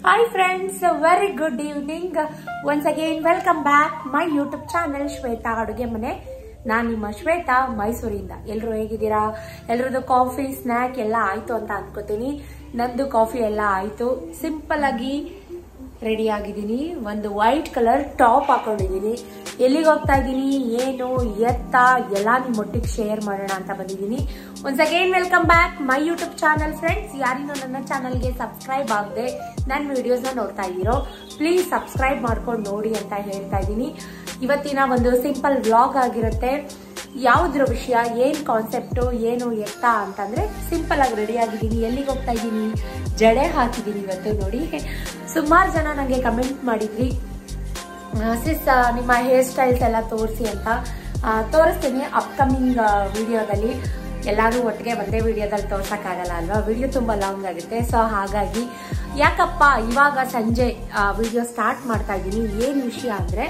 hi friends very good evening once again welcome back my YouTube channel Shweta ಅಡುಗೆ ಮನೆ ನಾನು ನಿಮ್ಮ ಶ್ವೇತಾ ಮೈಸೂರಿಂದ ಎಲ್ಲರೂ ಹೇಗಿದ್ದೀರಾ ಎಲ್ರದ್ದು ಕಾಫಿ ಸ್ನ್ಯಾಕ್ ಎಲ್ಲ ಆಯ್ತು ಅಂತ ಅನ್ಕೋತೀನಿ ನಂದು ಕಾಫಿ ಎಲ್ಲ ಆಯ್ತು ಸಿಂಪಲ್ ಆಗಿ ರೆಡಿ ಆಗಿದ್ದೀನಿ ಒಂದು ವೈಟ್ ಕಲರ್ ಟಾಪ್ ಹಾಕೊಂಡಿದ್ದೀನಿ ಎಲ್ಲಿಗೆ ಹೋಗ್ತಾ ಇದ್ದೀನಿ ಏನು ಎತ್ತ ಎಲ್ಲ ನಿಮ್ಮ ಒಟ್ಟಿಗೆ ಶೇರ್ ಮಾಡೋಣ ಅಂತ ಬಂದಿದ್ದೀನಿ once again welcome back my YouTube channel friends ಯಾರಿನೂ ನನ್ನ ಚಾನಲ್ಗೆ ಸಬ್ಸ್ಕ್ರೈಬ್ ಆಗದೆ ನನ್ನ ವಿಡಿಯೋಸ್ನ ನೋಡ್ತಾ ಇದ್ದೀರೋ ಪ್ಲೀಸ್ ಸಬ್ಸ್ಕ್ರೈಬ್ ಮಾಡ್ಕೊಂಡು ನೋಡಿ ಅಂತ ಹೇಳ್ತಾ ಇದ್ದೀನಿ ಇವತ್ತಿನ ಒಂದು ಸಿಂಪಲ್ ವ್ಲಾಗ್ ಆಗಿರುತ್ತೆ ಯಾವುದ್ರ ವಿಷಯ ಏನ್ ಕಾನ್ಸೆಪ್ಟು ಏನು ಎತ್ತ ಅಂತಂದ್ರೆ ಸಿಂಪಲ್ ಆಗಿ ರೆಡಿ ಆಗಿದ್ದೀನಿ ಎಲ್ಲಿಗೆ ಹೋಗ್ತಾ ಇದ್ದೀನಿ ಜಡೆ ಹಾಕಿದ್ದೀನಿ ಇವತ್ತು ನೋಡಿ ಸುಮಾರು ಜನ ನನಗೆ ಕಮೆಂಟ್ ಮಾಡಿದ್ರಿ ಸಿಸ್ ನಿಮ್ಮ ಹೇರ್ ಸ್ಟೈಲ್ಸ್ ಎಲ್ಲ ತೋರಿಸಿ ಅಂತ ಆ, ತೋರಿಸ್ತೀನಿ ಅಪ್ಕಮಿಂಗ್ ವಿಡಿಯೋದಲ್ಲಿ ಎಲ್ಲರೂ ಒಟ್ಟಿಗೆ ಒಂದೇ ವಿಡಿಯೋದಲ್ಲಿ ತೋರ್ಸಕ್ಕಾಗಲ್ಲ ಅಲ್ವಾ ವಿಡಿಯೋ ತುಂಬ ಲಾಂಗ್ ಆಗುತ್ತೆ ಸೊ ಹಾಗಾಗಿ ಯಾಕಪ್ಪ ಇವಾಗ ಸಂಜೆ ವಿಡಿಯೋ ಸ್ಟಾರ್ಟ್ ಮಾಡ್ತಾ ಇದ್ದೀನಿ ಏನು ವಿಷಯ ಅಂದರೆ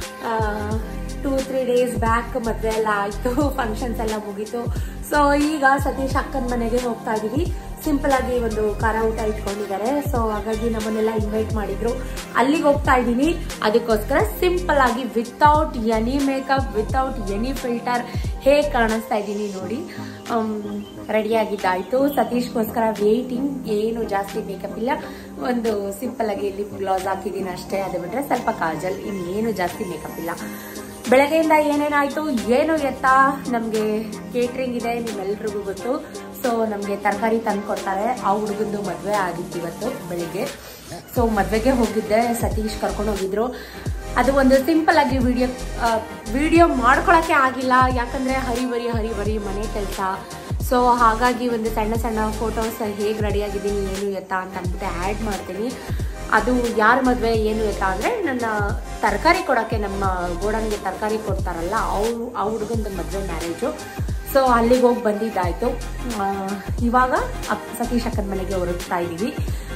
ಟೂ ತ್ರೀ ಡೇಸ್ ಬ್ಯಾಕ್ ಮದುವೆ ಎಲ್ಲ ಆಯಿತು ಫಂಕ್ಷನ್ಸ್ ಎಲ್ಲ ಮುಗೀತು ಸೊ ಈಗ ಸತೀಶ್ ಅಕ್ಕನ ಮನೆಗೆ ಹೋಗ್ತಾ ಇದೀವಿ ಸಿಂಪಲ್ ಆಗಿ ಒಂದು ಖಾರ ಊಟ ಇಟ್ಕೊಂಡಿದ್ದಾರೆ ಸೊ ಹಾಗಾಗಿ ನಮ್ಮನ್ನೆಲ್ಲ ಇನ್ವೈಟ್ ಮಾಡಿದ್ರು ಅಲ್ಲಿಗೆ ಹೋಗ್ತಾ ಇದ್ದೀನಿ ಅದಕ್ಕೋಸ್ಕರ ಸಿಂಪಲ್ ಆಗಿ without any makeup without any filter ಹೇಗೆ ಕಾಣಿಸ್ತಾ ಇದ್ದೀನಿ ನೋಡಿ ರೆಡಿ ಆಗಿದ್ದಾಯ್ತು ಸತೀಶ್ಗೋಸ್ಕರ ವೇಟಿಂಗ್ ಏನು ಜಾಸ್ತಿ ಮೇಕಪ್ ಇಲ್ಲ ಒಂದು ಸಿಂಪಲ್ ಆಗಿ ಲಿಪ್ ಗ್ಲಾಸ್ ಹಾಕಿದ್ದೀನಿ ಅಷ್ಟೇ ಅದು ಬಿಟ್ರೆ ಸ್ವಲ್ಪ ಕಾಜಲ್ ಇನ್ನೇನು ಜಾಸ್ತಿ ಮೇಕಪ್ ಇಲ್ಲ ಬೆಳಗ್ಗೆಯಿಂದ ಏನೇನಾಯ್ತು ಏನು ಎತ್ತ ನಮಗೆ ಕೇಟ್ರಿಂಗ್ ಇದೆ ನಿಮ್ಮೆಲ್ರಿಗೂ ಗೊತ್ತು ಸೊ ನಮಗೆ ತರಕಾರಿ ತಂದು ಕೊಡ್ತಾರೆ ಆ ಹುಡುಗಂದು ಮದುವೆ ಆಗಿತ್ತು ಇವತ್ತು ಬೆಳಿಗ್ಗೆ ಸೊ ಮದುವೆಗೆ ಹೋಗಿದ್ದೆ ಸತೀಶ್ ಕರ್ಕೊಂಡು ಹೋಗಿದ್ರು ಅದು ಒಂದು ಸಿಂಪಲ್ ಆಗಿ ವಿಡಿಯೋ ವಿಡಿಯೋ ಮಾಡ್ಕೊಳಕ್ಕೆ ಆಗಿಲ್ಲ ಯಾಕಂದ್ರೆ ಹರಿಬರಿ ಹರಿಬರಿ ಮನೆ ಕೆಲಸ ಸೊ ಹಾಗಾಗಿ ಒಂದು ಸಣ್ಣ ಸಣ್ಣ ಫೋಟೋಸ್ ಹೇಗೆ ರೆಡಿ ಆಗಿದ್ದೀನಿ ಏನು ಎತ್ತ ಅಂತ ಅಂದ್ಬಿಟ್ಟು ಆ್ಯಡ್ ಮಾಡ್ತೀನಿ ಅದು ಯಾರ ಮದುವೆ ಏನು ಎತ್ತ ಅಂದರೆ ನನ್ನ ತರಕಾರಿ ಕೊಡೋಕ್ಕೆ ನಮ್ಮ ಗೋಡನ್ಗೆ ತರಕಾರಿ ಕೊಡ್ತಾರಲ್ಲ ಅವ್ರು ಆ ಹುಡುಗಂದು ಮದುವೆ ಮ್ಯಾರೇಜು ಸೊ ಅಲ್ಲಿಗೆ ಹೋಗಿ ಬಂದಿದ್ದಾಯಿತು ಇವಾಗ ಅಪ್ ಸತೀಶ್ ಅಕ್ಕನ ಮನೆಗೆ ಹೊರಡ್ತಾ ಇದ್ದೀವಿ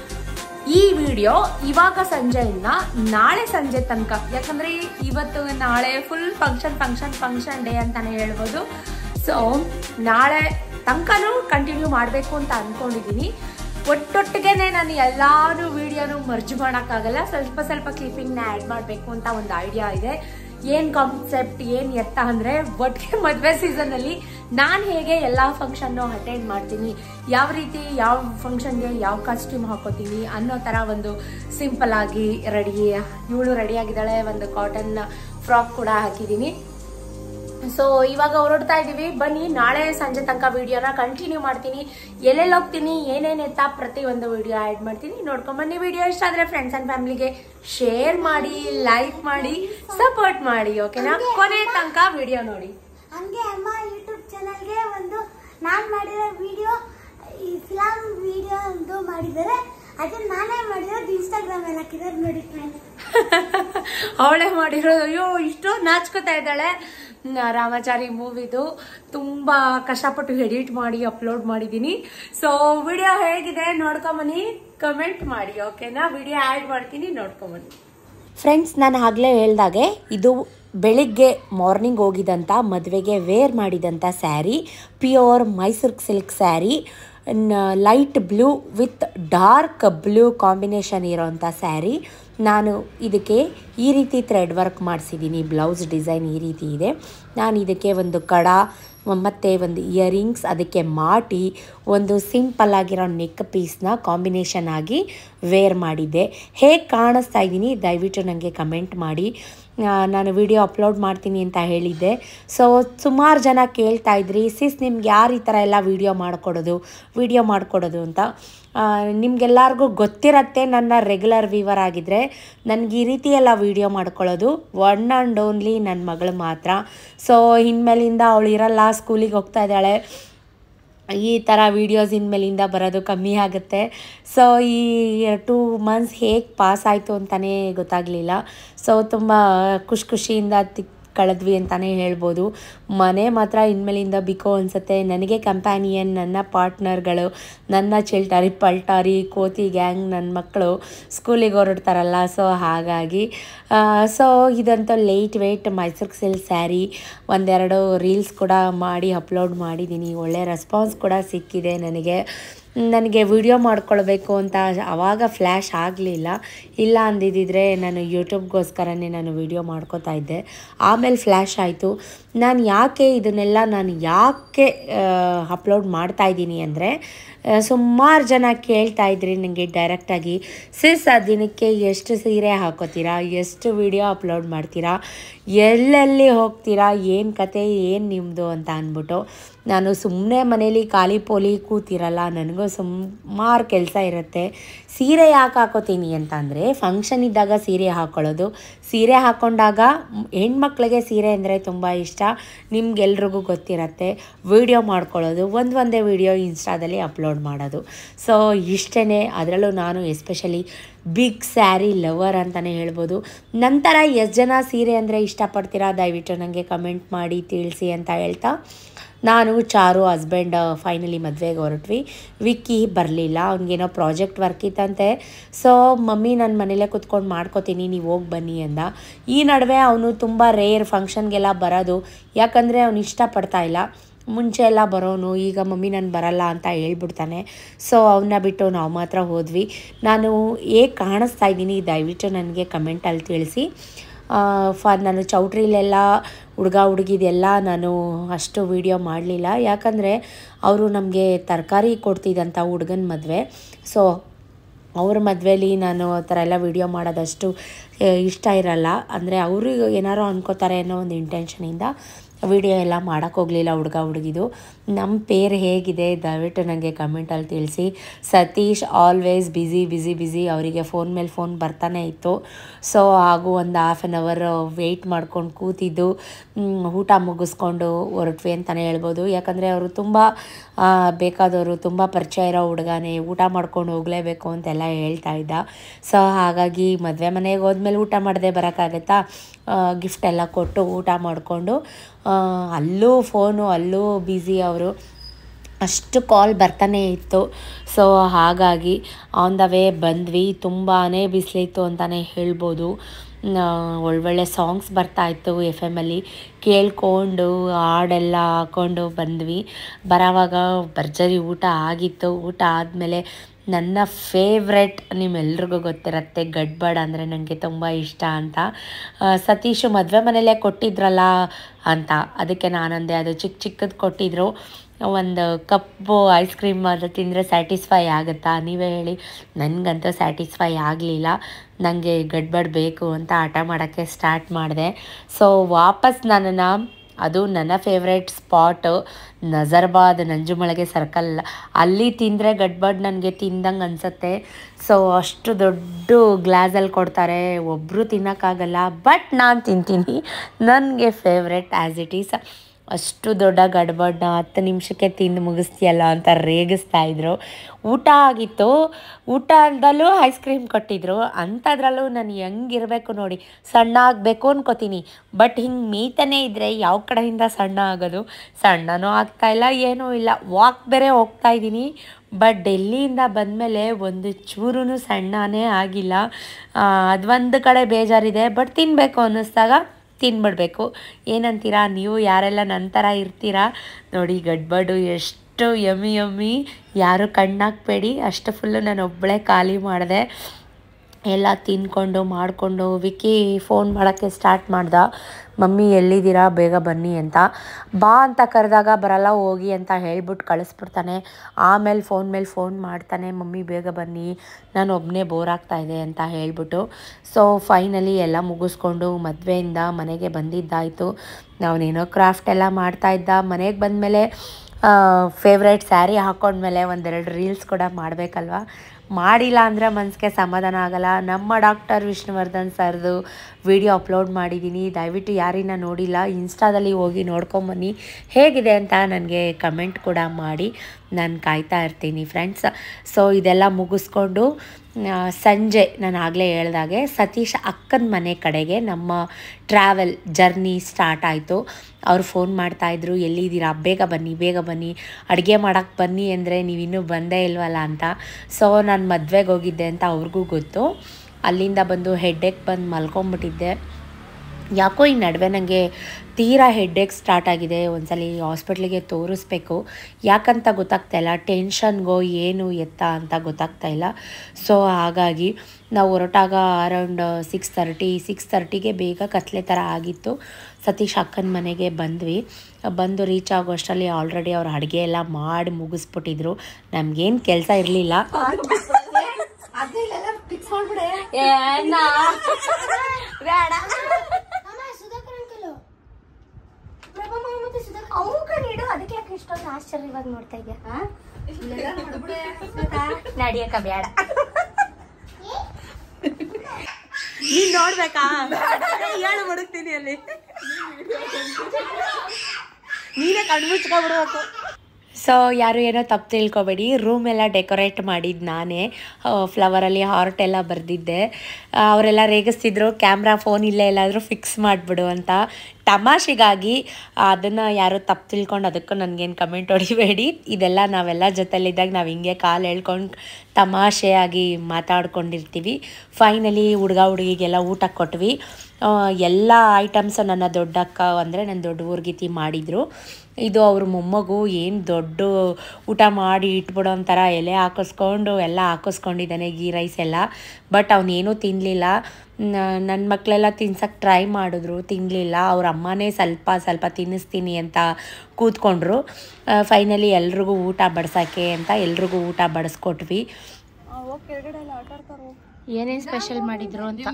ಈ ವಿಡಿಯೋ ಇವಾಗ ಸಂಜೆಯಿಂದ ನಾಳೆ ಸಂಜೆ ತನಕ ಯಾಕಂದ್ರೆ ಇವತ್ತು ನಾಳೆ full function function function day ಅಂತಾನೆ ಹೇಳ್ಬೋದು ಸೊ ನಾಳೆ ತನಕನೂ ಕಂಟಿನ್ಯೂ ಮಾಡಬೇಕು ಅಂತ ಅನ್ಕೊಂಡಿದ್ದೀನಿ ಒಟ್ಟೊಟ್ಟಿಗೆನೆ ನಾನು ಎಲ್ಲಾನು ವಿಡಿಯೋನು ಮರ್ಜ್ ಮಾಡೋಕ್ಕಾಗಲ್ಲ ಸ್ವಲ್ಪ ಸ್ವಲ್ಪ ಕ್ಲಿಪ್ಪಿಂಗ್ನ ಆ್ಯಡ್ ಮಾಡಬೇಕು ಅಂತ ಒಂದು ಐಡಿಯಾ ಇದೆ ಏನ್ ಕಾನ್ಸೆಪ್ಟ್ ಏನ್ ಎತ್ತ ಅಂದ್ರೆ ಒಟ್ಟಿಗೆ ಮದುವೆ ಸೀಸನ್ ಅಲ್ಲಿ ನಾನು ಹೇಗೆ ಎಲ್ಲಾ ಫಂಕ್ಷನ್ ಅಟೆಂಡ್ ಮಾಡ್ತೀನಿ ಯಾವ ರೀತಿ ಯಾವ ಫಂಕ್ಷನ್ಗೆ ಯಾವ ಕಾಸ್ಟ್ಯೂಮ್ ಹಾಕೋತೀನಿ ಅನ್ನೋ ತರ ಒಂದು ಸಿಂಪಲ್ ಆಗಿ ರೆಡಿ ಇವಳು ರೆಡಿ ಆಗಿದ್ದಾಳೆ ಒಂದು ಕಾಟನ್ ಫ್ರಾಕ್ ಕೂಡ ಹಾಕಿದ್ದೀನಿ ಸೊ ಇವಾಗ ಹೊರಡ್ತಾ ಇದೀವಿ ಬನ್ನಿ ನಾಳೆ ಸಂಜೆ ತನಕ ವಿಡಿಯೋನ ಕಂಟಿನ್ಯೂ ಮಾಡ್ತೀನಿ ಎಲ್ಲೆಲ್ಲಿ ಹೋಗ್ತೀನಿ ಏನೇನ್ ಎತ್ತ ಪ್ರತಿ ಒಂದು ವಿಡಿಯೋ ಆ್ಯಡ್ ಮಾಡ್ತೀನಿ ನೋಡ್ಕೊಂಡ್ ಬನ್ನಿ ವಿಡಿಯೋ ಇಷ್ಟ ಆದ್ರೆ ಫ್ರೆಂಡ್ಸ್ ಅಂಡ್ ಫ್ಯಾಮಿಲಿಗೆ ಶೇರ್ ಮಾಡಿ ಲೈಕ್ ಮಾಡಿ ಸಪೋರ್ಟ್ ಮಾಡಿ ಓಕೆನಾ ಕೊನೆ ತನಕ ವಿಡಿಯೋ ನೋಡಿ ಹಂಗೆ ಅಮ್ಮ ಯೂಟ್ಯೂಬ್ ಚಾನಲ್ಗೆ ಒಂದು ನಾನು ಮಾಡಿರೋ ವಿಡಿಯೋ ಈ ಫಿಲಮ್ ವಿಡಿಯೋ ಒಂದು ಮಾಡಿದ್ದಾರೆ ಅದನ್ನ ನಾನೇ ಮಾಡಿರೋದು ಇನ್ಸ್ಟಾಗ್ರಾಮ್ ಅಲ್ಲಿ ಹಾಕಿದ್ದಾರೆ ನೋಡಿ ಫ್ರೆಂಡ್ಸ್ ಅವಳೇ ಮಾಡಿರೋದು ಅಯ್ಯೋ ಇಷ್ಟು ನಾಚ್ಕೋತಾ ಇದ್ದಾಳೆ ನ- ರಾಮಾಚಾರಿ ಮೂವಿದು ತುಂಬಾ ಕಷ್ಟಪಟ್ಟು ಎಡಿಟ್ ಮಾಡಿ ಅಪ್ಲೋಡ್ ಮಾಡಿದ್ದೀನಿ ಸೊ ವಿಡಿಯೋ ಹೇಗಿದೆ ನೋಡ್ಕೊಂಬನ್ನಿ ಕಮೆಂಟ್ ಮಾಡಿ ಓಕೆನಾ ವಿಡಿಯೋ ಆ್ಯಡ್ ಮಾಡ್ತೀನಿ ನೋಡ್ಕೊಂಬನ್ನಿ ಫ್ರೆಂಡ್ಸ್ ನಾನು ಆಗಲೇ ಹೇಳ್ದಾಗೆ ಇದು ಬೆಳಿಗ್ಗೆ ಮಾರ್ನಿಂಗ್ ಹೋಗಿದಂಥ ಮದುವೆಗೆ ವೇರ್ ಮಾಡಿದಂಥ sari pure Mysuru silk sari light blue with dark blue combination ಇರೋಂಥ ಸ್ಯಾರಿ ನಾನು ಇದಕ್ಕೆ ಈ ರೀತಿ ಥ್ರೆಡ್ ವರ್ಕ್ ಮಾಡಿಸಿದ್ದೀನಿ ಬ್ಲೌಸ್ ಡಿಸೈನ್ ಈ ರೀತಿ ಇದೆ ನಾನು ಇದಕ್ಕೆ ಒಂದು ಕಡ ಮತ್ತು ಒಂದು ಇಯರಿಂಗ್ಸ್ ಅದಕ್ಕೆ ಮಾಟಿ ಒಂದು ಸಿಂಪಲ್ ಆಗಿರೋ ನೆಕ್ ಪೀಸ್ನ ಕಾಂಬಿನೇಷನ್ ಆಗಿ ವೇರ್ ಮಾಡಿದ್ದೆ ಹೇಗೆ ಕಾಣಿಸ್ತಾ ಇದ್ದೀನಿ ದಯವಿಟ್ಟು ನನಗೆ ಕಮೆಂಟ್ ಮಾಡಿ ಆ, ನಾನು ವಿಡಿಯೋ ಅಪ್ಲೋಡ್ ಮಾಡ್ತೀನಿ ಅಂತ ಹೇಳಿದ್ದೆ ಸೊ ಸುಮಾರು ಜನ ಕೇಳ್ತಾ ಇದ್ರಿ ಸಿಸ್ ನಿಮ್ಗೆ ಯಾರು ಈ ಥರ ಎಲ್ಲ ವಿಡಿಯೋ ಮಾಡಿಕೊಡೋದು ವಿಡಿಯೋ ಮಾಡಿಕೊಡೋದು ಅಂತ ನಿಮ್ಗೆಲ್ಲರಿಗೂ ಗೊತ್ತಿರತ್ತೆ ನನ್ನ ರೆಗ್ಯುಲರ್ ವ್ಯೂವರ್ ಆಗಿದ್ದರೆ ನನಗೆ ಈ ರೀತಿ ಎಲ್ಲ ವಿಡಿಯೋ ಮಾಡ್ಕೊಳ್ಳೋದು ಒನ್ ಆ್ಯಂಡ್ ಓನ್ಲಿ ನನ್ನ ಮಗಳು ಮಾತ್ರ ಸೊ ಇನ್ಮೇಲಿಂದ ಅವಳು ಇರಲ್ಲ ಸ್ಕೂಲಿಗೆ ಹೋಗ್ತಾ ಇದ್ದಾಳೆ ಈ ಥರ ವೀಡಿಯೋಸ್ ಇನ್ಮೇಲಿಂದ ಬರೋದು ಕಮ್ಮಿ ಆಗುತ್ತೆ ಸೊ ಈ ಟೂ ಮಂತ್ಸ್ ಹೇಗೆ ಪಾಸ್ ಆಯಿತು ಅಂತಲೇ ಗೊತ್ತಾಗಲಿಲ್ಲ ಸೊ ತುಂಬ ಖುಷಿ ಖುಷಿಯಿಂದ ತಿಕ್ ಕಳೆದ್ವಿ ಅಂತಲೇ ಹೇಳ್ಬೋದು ಮನೆ ಮಾತ್ರ ಇನ್ಮೇಲಿಂದ ಬಿಕೋ ಅನಿಸುತ್ತೆ ನನಗೆ ಕಂಪ್ಯಾನಿಯನ್ ನನ್ನ ಪಾರ್ಟ್ನರ್ಗಳು ನನ್ನ ಚಿಲ್ಟಾರಿ ಪಲ್ಟಾರಿ ಕೋತಿ ಗ್ಯಾಂಗ್ ನನ್ನ ಮಕ್ಕಳು ಸ್ಕೂಲಿಗೆ ಹೊರಡ್ತಾರಲ್ಲ ಸೊ ಹಾಗಾಗಿ ಸೊ ಇದಂತೂ late weight Mysuru silk sari ಒಂದೆರಡು ರೀಲ್ಸ್ ಕೂಡ ಮಾಡಿ ಅಪ್ಲೋಡ್ ಮಾಡಿದ್ದೀನಿ ಒಳ್ಳೆ ರೆಸ್ಪಾನ್ಸ್ ಕೂಡ ಸಿಕ್ಕಿದೆ ನನಗೆ ನನಗೆ ವಿಡಿಯೋ ಮಾಡ್ಕೊಳ್ಬೇಕು ಅಂತ ಆವಾಗ ಫ್ಲ್ಯಾಶ್ ಆಗಲಿಲ್ಲ ಇಲ್ಲ ಅಂದಿದ್ದಿದ್ರೆ ನಾನು ಯೂಟ್ಯೂಬ್ಗೋಸ್ಕರನೇ ನಾನು ವಿಡಿಯೋ ಮಾಡ್ಕೋತಾ ಇದ್ದೆ ಆಮೇಲೆ ಫ್ಲ್ಯಾಶ್ ಆಯಿತು ನಾನು ಯಾಕೆ ಇದನ್ನೆಲ್ಲ ನಾನು ಯಾಕೆ ಅಪ್ಲೋಡ್ ಮಾಡ್ತಾ ಇದ್ದೀನಿ ಅಂದರೆ ಸುಮಾರು ಜನ ಕೇಳ್ತಾ ಇದ್ರಿ ನನಗೆ ಡೈರೆಕ್ಟಾಗಿ ಸಿಸ್ ಆ ದಿನಕ್ಕೆ ಎಷ್ಟು ಸೀರೆ ಹಾಕೋತೀರಾ ಎಷ್ಟು ವಿಡಿಯೋ ಅಪ್ಲೋಡ್ ಮಾಡ್ತೀರಾ ಎಲ್ಲೆಲ್ಲಿ ಹೋಗ್ತೀರಾ ಏನು ಕತೆ ಏನು ನಿಮ್ಮದು ಅಂತ ಅಂದ್ಬಿಟ್ಟು ನಾನು ಸುಮ್ಮನೆ ಮನೇಲಿ ಖಾಲಿ ಪೋಲಿ ಕೂತಿರಲ್ಲ ನನಗೂ ಸುಮಾರು ಕೆಲಸ ಇರುತ್ತೆ ಸೀರೆ ಯಾಕೆ ಹಾಕೋತೀನಿ ಅಂತಂದರೆ ಫಂಕ್ಷನ್ ಇದ್ದಾಗ ಸೀರೆ ಹಾಕ್ಕೊಳ್ಳೋದು ಸೀರೆ ಹಾಕ್ಕೊಂಡಾಗ ಹೆಣ್ಮಕ್ಳಿಗೆ ಸೀರೆ ಅಂದರೆ ತುಂಬ ಇಷ್ಟ ನಿಮ್ಗೆಲ್ರಿಗೂ ಗೊತ್ತಿರತ್ತೆ ವಿಡಿಯೋ ಮಾಡ್ಕೊಳ್ಳೋದು ಒಂದು ಒಂದೇ ವಿಡಿಯೋ ಇನ್ಸ್ಟಾದಲ್ಲಿ ಅಪ್ಲೋಡ್ ಮಾಡೋದು ಸೊ ಇಷ್ಟೇ ಅದರಲ್ಲೂ ನಾನು ಎಸ್ಪೆಷಲಿ ಬಿಗ್ ಸ್ಯಾರಿ ಲವರ್ ಅಂತಲೇ ಹೇಳ್ಬೋದು ನಂತರ ಎಷ್ಟು ಜನ ಸೀರೆ ಅಂದರೆ ಇಷ್ಟಪಡ್ತೀರಾ ದಯವಿಟ್ಟು ನನಗೆ ಕಮೆಂಟ್ ಮಾಡಿ ತಿಳಿಸಿ ಅಂತ ಹೇಳ್ತಾ ನಾನು ಚಾರು ಹಸ್ಬೆಂಡ್ ಫೈನಲಿ ಮದುವೆಗೆ ಹೊರಟ್ವಿ ವಿಕ್ಕಿ ಬರಲಿಲ್ಲ ಅವ್ನಿಗೇನೋ ಪ್ರಾಜೆಕ್ಟ್ ವರ್ಕ್ ಇತ್ತಂತೆ ಸೊ ಮಮ್ಮಿ ನಾನು ಮನೇಲೇ ಕುತ್ಕೊಂಡು ಮಾಡ್ಕೋತೀನಿ ನೀವು ಹೋಗಿ ಬನ್ನಿ ಅಂದ ಈ ನಡುವೆ ಅವನು ತುಂಬ ರೇರ್ ಫಂಕ್ಷನ್ಗೆಲ್ಲ ಬರೋದು ಯಾಕಂದರೆ ಅವನು ಇಷ್ಟಪಡ್ತಾ ಇಲ್ಲ ಮುಂಚೆ ಎಲ್ಲ ಬರೋನು ಈಗ ಮಮ್ಮಿ ನಾನು ಬರಲ್ಲ ಅಂತ ಹೇಳ್ಬಿಡ್ತಾನೆ ಸೊ ಅವನ್ನ ಬಿಟ್ಟು ನಾವು ಮಾತ್ರ ಹೋದ್ವಿ ನಾನು ಹೇಗೆ ಕಾಣಿಸ್ತಾ ಇದ್ದೀನಿ ದಯವಿಟ್ಟು ನನಗೆ ಕಮೆಂಟಲ್ಲಿ ತಿಳಿಸಿ ಫಾರ್ ನಾನು ಚೌಟ್ರಿಲೆಲ್ಲ ಹುಡುಗ ಹುಡುಗಿದೆಲ್ಲ ನಾನು ಅಷ್ಟು ವೀಡಿಯೋ ಮಾಡಲಿಲ್ಲ ಯಾಕಂದರೆ ಅವರು ನಮಗೆ ತರಕಾರಿ ಕೊಡ್ತಿದ್ದಂಥ ಹುಡುಗನ ಮದುವೆ ಸೊ ಅವ್ರ ಮದುವೆಲಿ ನಾನು ಆ ಥರ ಎಲ್ಲ ವೀಡಿಯೋ ಮಾಡೋದಷ್ಟು ಆ, ಇಷ್ಟ ಇರಲ್ಲ ಅಂದರೆ ಅವರು ಏನಾರು ಅನ್ಕೋತಾರೆ ಅನ್ನೋ ಒಂದು ಇಂಟೆನ್ಷನಿಂದ ವಿಡಿಯೋ ಎಲ್ಲ ಮಾಡೋಕ್ಕೆ ಹೋಗಲಿಲ್ಲ ಹುಡುಗ ಹುಡುಗಿದು ನಮ್ಮ ಪೇರ್ ಹೇಗಿದೆ ದಯವಿಟ್ಟು ನನಗೆ ಕಮೆಂಟಲ್ಲಿ ತಿಳಿಸಿ Satish always busy busy busy ಅವರಿಗೆ ಫೋನ್ ಮೇಲೆ ಫೋನ್ ಬರ್ತಾನೆ ಇತ್ತು ಸೊ ಹಾಗೂ ಒಂದು ಹಾಫ್ ಆನ್ ಅವರ್ ವೆಯ್ಟ್ ಮಾಡ್ಕೊಂಡು ಕೂತಿದ್ದು ಮ್, ಊಟ ಮುಗಿಸ್ಕೊಂಡು ಹೊರಟ್ವಿ ಅಂತಲೇ ಹೇಳ್ಬೋದು ಯಾಕಂದರೆ ಅವರು ತುಂಬ ಆ, ಬೇಕಾದವರು ತುಂಬ ಪರಿಚಯ ಇರೋ ಹುಡುಗನೇ ಊಟ ಮಾಡ್ಕೊಂಡು ಹೋಗಲೇಬೇಕು ಅಂತೆಲ್ಲ ಹೇಳ್ತಾ ಇದ್ದ ಸೊ ಹಾಗಾಗಿ ಮದುವೆ ಮನೆಗೆ ಹೋದ್ಮೇಲೆ ಊಟ ಮಾಡದೆ ಬರೋಕ್ಕಾಗತ್ತಾ ಗಿಫ್ಟ್ ಎಲ್ಲ ಕೊಟ್ಟು ಊಟ ಮಾಡಿಕೊಂಡು ಅಲ್ಲೂ ಫೋನು ಅಲ್ಲೂ ಬ್ಯುಸಿ ಅವರು ಅಷ್ಟು ಕಾಲ್ ಬರ್ತಾನೆ ಇತ್ತು ಸೊ ಹಾಗಾಗಿ ಆನ್ ದ ವೇ ಬಂದ್ವಿ ತುಂಬಾ ಬಿಸಿಲಿತ್ತು ಅಂತಲೇ ಹೇಳ್ಬೋದು ಆ, ಒಳ್ಳೊಳ್ಳೆ ಸಾಂಗ್ಸ್ ಬರ್ತಾಯಿತ್ತು ಎಫ್ ಎಮ್ಮಲ್ಲಿ ಕೇಳ್ಕೊಂಡು ಹಾಡೆಲ್ಲ ಹಾಕ್ಕೊಂಡು ಬಂದ್ವಿ ಬರೋವಾಗ ಭರ್ಜರಿ ಊಟ ಆಗಿತ್ತು ಊಟ ಆದಮೇಲೆ ನನ್ನ ಫೇವ್ರೆಟ್ ನಿಮ್ಮೆಲ್ರಿಗೂ ಗೊತ್ತಿರತ್ತೆ ಗಡ್ಬಡ್ ಅಂದರೆ ನನಗೆ ತುಂಬ ಇಷ್ಟ ಅಂತ ಆ, ಸತೀಶು ಮದುವೆ ಮನೆಯಲ್ಲೇ ಕೊಟ್ಟಿದ್ರಲ್ಲ ಅಂತ ಅದಕ್ಕೆ ನಾನಂದೆ ಅದು ಚಿಕ್ಕ ಚಿಕ್ಕದು ಕೊಟ್ಟಿದ್ರು ಒಂದು ಕಪ್ಪು ಐಸ್ ಕ್ರೀಮ್ ಅದು ತಿಂದರೆ ಸ್ಯಾಟಿಸ್ಫೈ ಆಗುತ್ತಾ ನೀವೇ ಹೇಳಿ ನನಗಂತೂ ಸ್ಯಾಟಿಸ್ಫೈ ಆಗಲಿಲ್ಲ ನನಗೆ ಗಡ್ಬಡ್ ಬೇಕು ಅಂತ ಹಠ ಮಾಡೋಕ್ಕೆ ಸ್ಟಾರ್ಟ್ ಮಾಡಿದೆ ಸೊ ವಾಪಸ್ ನನ್ನನ್ನು ಅದು ನನ್ನ favourite spot Nazarbad Nanjumalige circle ಅಲ್ಲಿ ತಿಂದರೆ ಗಡ್ಬಡ್ ನನಗೆ ತಿಂದಂಗೆ ಅನಿಸುತ್ತೆ ಸೊ ಅಷ್ಟು ದೊಡ್ಡ ಗ್ಲಾಸಲ್ಲಿ ಕೊಡ್ತಾರೆ ಒಬ್ಬರು ತಿನ್ನೋಕ್ಕಾಗಲ್ಲ ಬಟ್ ನಾನು ತಿಂತೀನಿ ನನಗೆ ಫೇವ್ರೆಟ್ ಆ್ಯಸ್ ಇಟ್ ಈಸ್ ಅಷ್ಟು ದೊಡ್ಡ ಗಡ್ಬಡ್ನ ಹತ್ತು ನಿಮಿಷಕ್ಕೆ ತಿಂದು ಮುಗಿಸ್ತೀಯಲ್ಲ ಅಂತ ರೇಗಿಸ್ತಾ ಇದ್ರು ಊಟ ಆಗಿತ್ತು ಊಟದಲ್ಲೂ ಐಸ್ ಕ್ರೀಮ್ ಕೊಟ್ಟಿದ್ರು ಅಂಥದ್ರಲ್ಲೂ ನಾನು ಹೆಂಗಿರಬೇಕು ನೋಡಿ ಸಣ್ಣ ಆಗಬೇಕು ಅನ್ಕೋತೀನಿ ಬಟ್ ಹಿಂಗೆ ಮೀತನೇ ಇದ್ದರೆ ಯಾವ ಕಡೆಯಿಂದ ಸಣ್ಣ ಆಗೋದು ಸಣ್ಣನೂ ಆಗ್ತಾಯಿಲ್ಲ ಏನೂ ಇಲ್ಲ ವಾಕ್ ಬೇರೆ ಹೋಗ್ತಾ ಇದ್ದೀನಿ ಬಟ್ ಡೆಲ್ಲಿಯಿಂದ ಬಂದಮೇಲೆ ಒಂದು ಚೂರೂ ಸಣ್ಣನೇ ಆಗಿಲ್ಲ ಅದೊಂದು ಕಡೆ ಬೇಜಾರಿದೆ ಬಟ್ ತಿನ್ನಬೇಕು ಅನ್ನಿಸ್ದಾಗ ತಿನ್ಬಿಡ್ಬೇಕು ಏನಂತೀರಾ ನೀವು ಯಾರೆಲ್ಲ ನನ್ನ ಥರ ಇರ್ತೀರಾ ನೋಡಿ ಗಡ್ಬಡು ಎಷ್ಟು ಯಮ್ಮಿ ಯಮ್ಮಿ ಯಾರು ಕಣ್ಣಾಕ್ಬೇಡಿ ಅಷ್ಟು ಫುಲ್ಲು ನಾನು ಒಬ್ಬಳೇ ಖಾಲಿ ಮಾಡಿದೆ ಎಲ್ಲ ತಿನ್ಕೊಂಡು ಮಾಡಿಕೊಂಡು ವಿಕ್ಕಿ ಫೋನ್ ಮಾಡೋಕ್ಕೆ ಸ್ಟಾರ್ಟ್ ಮಾಡ್ದ ಮಮ್ಮಿ ಎಲ್ಲಿದ್ದೀರಾ ಬೇಗ ಬನ್ನಿ ಅಂತ ಬಾ ಅಂತ ಕರೆದಾಗ ಬರಲ್ಲ ಹೋಗಿ ಅಂತ ಹೇಳ್ಬಿಟ್ಟು ಕಳಿಸ್ಬಿಡ್ತಾನೆ ಆಮೇಲೆ ಫೋನ್ ಮೇಲೆ ಫೋನ್ ಮಾಡ್ತಾನೆ ಮಮ್ಮಿ ಬೇಗ ಬನ್ನಿ ನಾನು ಒಬ್ಬನೇ ಬೋರ್ ಆಗ್ತಾ ಇದೆ ಅಂತ ಹೇಳ್ಬಿಟ್ಟು ಸೊ ಫೈನಲಿ ಎಲ್ಲ ಮುಗಿಸ್ಕೊಂಡು ಮದುವೆಯಿಂದ ಮನೆಗೆ ಬಂದಿದ್ದಾಯಿತು ನಾವನೇನೋ ಕ್ರಾಫ್ಟ್ ಎಲ್ಲ ಮಾಡ್ತಾ ಇದ್ದ ಮನೆಗೆ ಬಂದಮೇಲೆ ಫೇವ್ರೇಟ್ ಸ್ಯಾರಿ ಹಾಕ್ಕೊಂಡ್ಮೇಲೆ ಒಂದೆರಡು ರೀಲ್ಸ್ ಕೂಡ ಮಾಡಬೇಕಲ್ವ ಮಾಡಿಲ್ಲ ಅಂದರೆ ಮನಸ್ಸಿಗೆ ಸಮಾಧಾನ ಆಗಲ್ಲ ನಮ್ಮ ಡಾಕ್ಟರ್ ವಿಷ್ಣುವರ್ಧನ್ ಸರ್ದು ವಿಡಿಯೋ ಅಪ್ಲೋಡ್ ಮಾಡಿದ್ದೀನಿ ದಯವಿಟ್ಟು ಯಾರಿನ ನೋಡಿಲ್ಲ ಇನ್ಸ್ಟಾದಲ್ಲಿ ಹೋಗಿ ನೋಡ್ಕೊಂಬನ್ನಿ ಹೇಗಿದೆ ಅಂತ ನನಗೆ ಕಮೆಂಟ್ ಕೂಡ ಮಾಡಿ ನಾನು ಕಾಯ್ತಾ ಇರ್ತೀನಿ ಫ್ರೆಂಡ್ಸ್ ಸೊ ಇದೆಲ್ಲ ಮುಗಿಸ್ಕೊಂಡು ಆ, ಸಂಜೆ ನಾನು ಆಗಲೇ ಹೇಳ್ದಾಗೆ ಸತೀಶ್ ಅಕ್ಕನ ಮನೆ ಕಡೆಗೆ ನಮ್ಮ ಟ್ರಾವೆಲ್ ಜರ್ನಿ ಸ್ಟಾರ್ಟ್ ಆಯಿತು ಅವ್ರು ಫೋನ್ ಮಾಡ್ತಾಯಿದ್ರು ಎಲ್ಲಿದ್ದೀರಾ ಬೇಗ ಬನ್ನಿ ಬೇಗ ಬನ್ನಿ ಅಡುಗೆ ಮಾಡೋಕ್ಕೆ ಬನ್ನಿ ಅಂದರೆ ನೀವಿನ್ನೂ ಬಂದೇ ಇಲ್ವಲ್ಲ ಅಂತ ಸೊ ನಾನು ಮದುವೆಗೆ ಹೋಗಿದ್ದೆ ಅಂತ ಅವ್ರಿಗೂ ಗೊತ್ತು ಅಲ್ಲಿಂದ ಬಂದು ಹೆಡ್ಡೇಕ್ ಬಂದು ಮಲ್ಕೊಂಬಿಟ್ಟಿದ್ದೆ ಯಾಕೋ ಈ ನಡುವೆ ನನಗೆ ತೀರಾ ಹೆಡ್ಡೇಕ್ ಸ್ಟಾರ್ಟ್ ಆಗಿದೆ ಒಂದ್ಸಲಿ ಹಾಸ್ಪಿಟ್ಲಿಗೆ ತೋರಿಸ್ಬೇಕು ಯಾಕಂತ ಗೊತ್ತಾಗ್ತಾ ಇಲ್ಲ ಟೆನ್ಷನ್ಗೋ ಏನು ಎತ್ತ ಅಂತ ಗೊತ್ತಾಗ್ತಾ ಇಲ್ಲ ಸೊ ಹಾಗಾಗಿ ನಾವು ಹೊರಟಾಗ ಅರೌಂಡ್ ಸಿಕ್ಸ್ ತರ್ಟಿ ಸಿಕ್ಸ್ ತರ್ಟಿಗೆ ಬೇಗ ಕತ್ಲೆ ಥರ ಆಗಿತ್ತು ಸತೀಶ್ ಅಕ್ಕನ ಮನೆಗೆ ಬಂದ್ವಿ ಬಂದು ರೀಚ್ ಆಗೋ ಅಷ್ಟರಲ್ಲಿ ಆಲ್ರೆಡಿ ಅವ್ರು ಅಡುಗೆ ಎಲ್ಲ ಮಾಡಿ ಮುಗಿಸ್ಬಿಟ್ಟಿದ್ರು ನಮಗೇನು ಕೆಲಸ ಇರಲಿಲ್ಲ ಅಮ್ಮ ಸುಧಾಕರ್ ಅಂಕಲ್ ಪ್ರಭಾ ಮಾಮ ಮತ್ತೆ ಸುಧಾಕರ್ ಅವು ಕಣಿಡು ಅದಕ್ಕೆ ಯಾಕೆ ಇಷ್ಟೊಂದು ಆಶ್ಚರ್ಯವಾಗಿ ನೋಡ್ತಾ ಇದೆಯಾ ನಡಿಯಕ್ಕ ಬೇಡ ನೀನ್ ನೋಡ್ಬೇಕಾ ಹೇಳು ಬಡುತ್ತೀನಿ ಅಲ್ಲಿ ನೀನೇ ಕಣ್ಮುಚ್ಕೊಬಿಡ್ಬೇಕು ಸೊ ಯಾರು ಏನೋ ತಪ್ಪು ತಿಳ್ಕೊಬೇಡಿ ರೂಮ್ ಎಲ್ಲ ಡೆಕೋರೇಟ್ ಮಾಡಿದ್ದು ನಾನೇ ಫ್ಲವರಲ್ಲಿ ಹಾರ್ಟ್ ಎಲ್ಲ ಬರೆದಿದ್ದೆ ಅವರೆಲ್ಲ ರೇಗಿಸ್ತಿದ್ರು ಕ್ಯಾಮ್ರಾ ಫೋನ್ ಇಲ್ಲೇ ಎಲ್ಲಾದರೂ ಫಿಕ್ಸ್ ಮಾಡಿಬಿಡು ಅಂತ ತಮಾಷೆಗಾಗಿ ಅದನ್ನು ಯಾರು ತಪ್ಪು ತಿಳ್ಕೊಂಡು ಅದಕ್ಕೂ ನನಗೇನು ಕಮೆಂಟ್ ಹೊಡಿಬೇಡಿ ಇದೆಲ್ಲ ನಾವೆಲ್ಲ ಜೊತೆಲಿದ್ದಾಗ ನಾವು ಹಿಂಗೆ ಕಾಲು ಹೇಳ್ಕೊಂಡು ತಮಾಷೆಯಾಗಿ ಮಾತಾಡ್ಕೊಂಡಿರ್ತೀವಿ ಫೈನಲಿ ಹುಡುಗ ಹುಡುಗಿಗೆಲ್ಲ ಊಟ ಕೊಟ್ವಿ ಆ, ಎಲ್ಲ ಐಟಮ್ಸು ನನ್ನ ದೊಡ್ಡಕ್ಕ ಅಂದರೆ ನನ್ನ ದೊಡ್ಡ ಊರ್ಗಿತಿ ಮಾಡಿದರು ಇದು ಅವ್ರ ಮೊಮ್ಮಗು ಏನು ದೊಡ್ಡ ಊಟ ಮಾಡಿ ಇಟ್ಬಿಡೋ ಒಂಥರ ಎಲೆ ಹಾಕಿಸ್ಕೊಂಡು ಎಲ್ಲ ಹಾಕಿಸ್ಕೊಂಡಿದ್ದಾನೆ ಗೀ ರೈಸ್ ಎಲ್ಲ ಬಟ್ ಅವನೇನೂ ತಿನ್ನಲಿಲ್ಲ ನನ್ನ ಮಕ್ಕಳೆಲ್ಲ ತಿನ್ಸಕ್ಕೆ ಟ್ರೈ ಮಾಡಿದ್ರು ತಿನ್ನಲಿಲ್ಲ ಅವ್ರ ಅಮ್ಮನೇ ಸ್ವಲ್ಪ ಸ್ವಲ್ಪ ತಿನ್ನಿಸ್ತೀನಿ ಅಂತ ಕೂತ್ಕೊಂಡ್ರು ಫೈನಲಿ ಎಲ್ರಿಗೂ ಊಟ ಬಡ್ಸೋಕ್ಕೆ ಅಂತ ಎಲ್ರಿಗೂ ಊಟ ಬಡಿಸ್ಕೊಟ್ವಿ ಏನೇನು ಸ್ಪೆಷಲ್ ಮಾಡಿದ್ರು ಅಂತ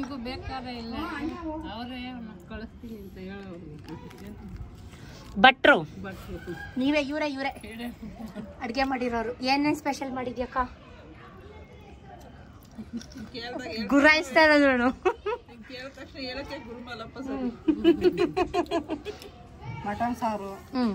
ಭಟ್ರು ನೀವೇ ಇವರೇ ಇವರೇ ಅಡುಗೆ ಮಾಡಿರೋರು ಏನೇನು ಸ್ಪೆಷಲ್ ಮಾಡಿದ್ಯಕ್ಕ ಗುರಾಯಿಸ್ತಾ ಇರೋದು ನೋಡು ಮಟನ್ ಸಾರು ಹ್ಞೂ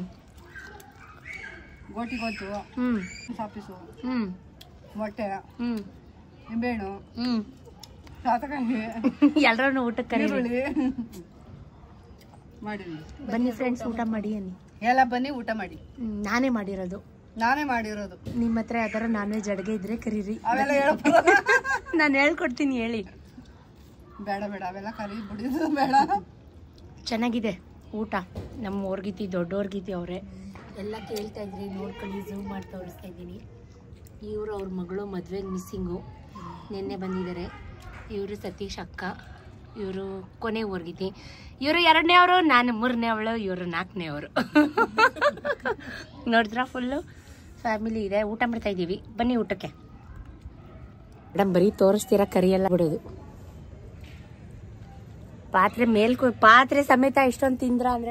ಗೋಟಿ ಗೊಜ್ಜು ಹ್ಞೂ ಸಾಪಿಸು ಹ್ಞೂ ಮೊಟ್ಟೆ ಹ್ಞೂ ನಿಂಬೆಹಣ್ಣು ಹ್ಞೂ ಸಾತಕಾಯಿ ಎಲ್ಲರೂ ಊಟಕ್ಕೆ ಕರೀರಿ ಈರುಳ್ಳಿ ಮಾಡಿದ್ವಿ ಬನ್ನಿ ಫ್ರೆಂಡ್ಸ್ ಊಟ ಮಾಡಿ ಅನ್ನಿ ಎಲ್ಲ ಬನ್ನಿ ಊಟ ಮಾಡಿ ಹ್ಮ್, ನಾನೇ ಮಾಡಿರೋದು ನಾನೇ ಮಾಡಿರೋದು ನಿಮ್ಮ ಹತ್ರ ಯಾವ್ದಾರ ನಾನ್ ವೆಜ್ ಅಡುಗೆ ಇದ್ರೆ ಕರೀರಿ ಅವೆಲ್ಲ ಹೇಳಪ್ಪ ನಾನು ಹೇಳ್ಕೊಡ್ತೀನಿ ಹೇಳಿ ಬೇಡ ಬೇಡ ಅವೆಲ್ಲ ಕರಿ ಬಿಡಿದು ಬೇಡ ಚೆನ್ನಾಗಿದೆ ಊಟ ನಮ್ಮ ಊರ್ಗಿತಿ ದೊಡ್ಡವ್ರಿಗಿತಿ ಅವರೇ ಎಲ್ಲ ಕೇಳ್ತಾ ಇದ್ರಿ ನೋಡ್ಕೊಳ್ಳಿ ಝೂಮ್ ಮಾಡಿ ತೋರಿಸ್ತಾ ಇದ್ದೀನಿ ಇವರು ಅವ್ರ ಮಗಳು ಮದುವೆಗೆ ಮಿಸ್ಸಿಂಗು ನಿನ್ನೆ ಬಂದಿದ್ದಾರೆ ಇವರು ಸತೀಶ್ ಅಕ್ಕ ಇವರು ಕೊನೆ ಊರ್ಗಿತಿ ಇವರು ಎರಡನೇ ಅವರು ನಾನು ಮೂರನೇ ಅವಳು ಇವರು ನಾಲ್ಕನೇ ಅವರು ನೋಡಿದ್ರ ಫುಲ್ಲು ಫ್ಯಾಮಿಲಿ ಇದೆ ಊಟ ಮಾಡ್ತಾ ಇದ್ದೀವಿ ಬನ್ನಿ ಊಟಕ್ಕೆ ಮೇಡಮ್ ಬರೀ ತೋರಿಸ್ತೀರಾ ಕರಿಯೆಲ್ಲ ಬಿಡೋದು ಪಾತ್ರೆ ಮೇಲ್ ಕೂ- ಪಾತ್ರೆ ಸಮೇತ ಇಷ್ಟೊಂದು ತಿಂದ್ರ ಅಂದ್ರೆ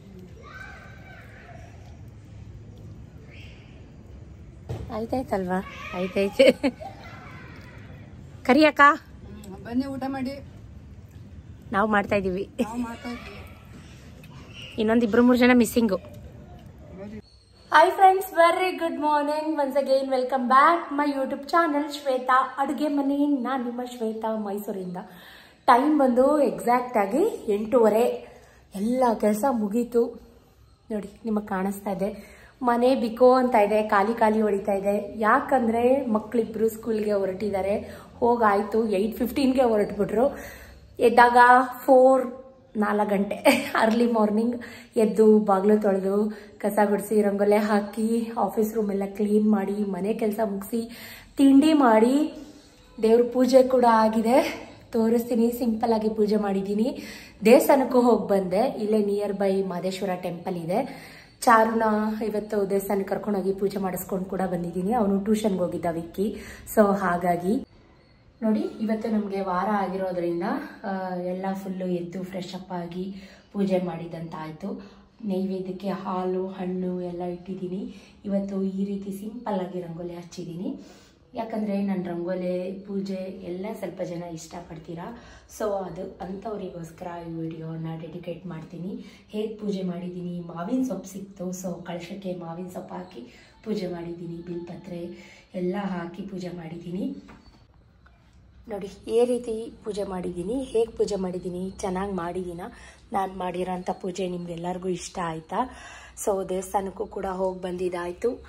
ಆಯ್ತಾಯ್ತಲ್ವಾ ಆಯ್ತಾಯ್ತು ಕರಿಯಕ್ಕ ಹ್ಮ್, ಬನ್ನಿ ಊಟ ಮಾಡಿ ನಾವು ಮಾಡ್ತಾ ಇದೀವಿ ನಾವು ಮಾಡ್ತಾ ಇದ್ವಿ ಇನ್ನೊಂದು ಇಬ್ರು ಮೂರು ಜನ missing hi friends very good morning once again welcome back my YouTube channel Shweta ಅಡುಗೆ ಮನೆ ನಾನು ನಿಮ್ಮ ಶ್ವೇತಾ ಮೈಸೂರಿಂದ ಟೈಮ್ ಬಂದು ಎಕ್ಸಾಕ್ಟ್ ಆಗಿ ಎಂಟೂವರೆ ಎಲ್ಲ ಕೆಲಸ ಮುಗೀತು ನೋಡಿ ನಿಮಗೆ ಕಾಣಿಸ್ತಾ ಇದೆ ಮನೆ ಬಿಕೋ ಅಂತ ಇದೆ ಖಾಲಿ ಖಾಲಿ ಹೊಡಿತಾ ಇದೆ ಯಾಕಂದ್ರೆ ಮಕ್ಕಳಿಬ್ರು ಸ್ಕೂಲ್ಗೆ ಹೊರಟಿದ್ದಾರೆ ಹೋಗಾಯ್ತು ಏಯ್ಟ್ ಫಿಫ್ಟೀನ್ಗೆ ಹೊರಟ್ಬಿಟ್ರು ಎದ್ದಾಗ ಫೋರ್ ನಾಲ್ಕು ಗಂಟೆ ಅರ್ಲಿ ಮಾರ್ನಿಂಗ್ ಎದ್ದು ಬಾಗಿಲು ತೊಳೆದು ಕಸ ಗುಡಿಸಿ ರಂಗೋಲೆ ಹಾಕಿ ಆಫೀಸ್ ರೂಮ್ ಎಲ್ಲ ಕ್ಲೀನ್ ಮಾಡಿ ಮನೆ ಕೆಲಸ ಮುಗಿಸಿ ತಿಂಡಿ ಮಾಡಿ ದೇವ್ರ ಪೂಜೆ ಕೂಡ ಆಗಿದೆ ತೋರಿಸ್ತೀನಿ ಸಿಂಪಲ್ ಆಗಿ ಪೂಜೆ ಮಾಡಿದ್ದೀನಿ ದೇವಸ್ಥಾನಕ್ಕೂ ಹೋಗಿ ಬಂದೆ ಇಲ್ಲೇ ನಿಯರ್ ಬೈ ಮಾದೇಶ್ವರ ಟೆಂಪಲ್ ಇದೆ ಚಾರುನ ಇವತ್ತು ದೇವಸ್ಥಾನಕ್ಕೆ ಕರ್ಕೊಂಡೋಗಿ ಪೂಜೆ ಮಾಡಿಸ್ಕೊಂಡು ಕೂಡ ಬಂದಿದ್ದೀನಿ ಅವನು ಟ್ಯೂಷನ್ಗೆ ಹೋಗಿದ್ದ ವಿಕ್ಕಿ ಸೊ ಹಾಗಾಗಿ ನೋಡಿ ಇವತ್ತು ನಮಗೆ ವಾರ ಆಗಿರೋದ್ರಿಂದ ಆ, ಎಲ್ಲ ಫುಲ್ಲು ಎದ್ದು ಫ್ರೆಶ್ ಅಪ್ ಆಗಿ ಪೂಜೆ ಮಾಡಿದಂತಾಯಿತು ನೈವೇದ್ಯಕ್ಕೆ ಹಾಲು ಹಣ್ಣು ಎಲ್ಲ ಇಟ್ಟಿದ್ದೀನಿ ಇವತ್ತು ಈ ರೀತಿ ಸಿಂಪಲ್ ಆಗಿ ರಂಗೋಲಿ ಹಚ್ಚಿದ್ದೀನಿ ಯಾಕಂದರೆ ನಾನು ರಂಗೋಲಿ ಪೂಜೆ ಎಲ್ಲ ಸ್ವಲ್ಪ ಜನ ಇಷ್ಟಪಡ್ತೀರಾ ಸೊ ಅದು ಅಂಥವರಿಗೋಸ್ಕರ ಈ ವಿಡಿಯೋನ ಡೆಡಿಕೇಟ್ ಮಾಡ್ತೀನಿ ಹೇಗೆ ಪೂಜೆ ಮಾಡಿದ್ದೀನಿ ಮಾವಿನ ಸೊಪ್ಪು ಸಿಕ್ತು ಸೊ ಕಳಶಕ್ಕೆ ಮಾವಿನ ಸೊಪ್ಪು ಹಾಕಿ ಪೂಜೆ ಮಾಡಿದ್ದೀನಿ ಬಿಲ್ಪತ್ರೆ ಎಲ್ಲ ಹಾಕಿ ಪೂಜೆ ಮಾಡಿದ್ದೀನಿ ನೋಡಿ ಈ ರೀತಿ ಪೂಜೆ ಮಾಡಿದ್ದೀನಿ ಹೇಗೆ ಪೂಜೆ ಮಾಡಿದ್ದೀನಿ ಚೆನ್ನಾಗಿ ಮಾಡಿದ್ದೀನ ನಾನು ಮಾಡಿರೋಂಥ ಪೂಜೆ ನಿಮ್ಗೆಲ್ಲರಿಗೂ ಇಷ್ಟ ಆಯಿತಾ ಸೊ ದೇವಸ್ಥಾನಕ್ಕೂ ಕೂಡ ಹೋಗಿ ಬಂದಿದ್ದಾಯಿತು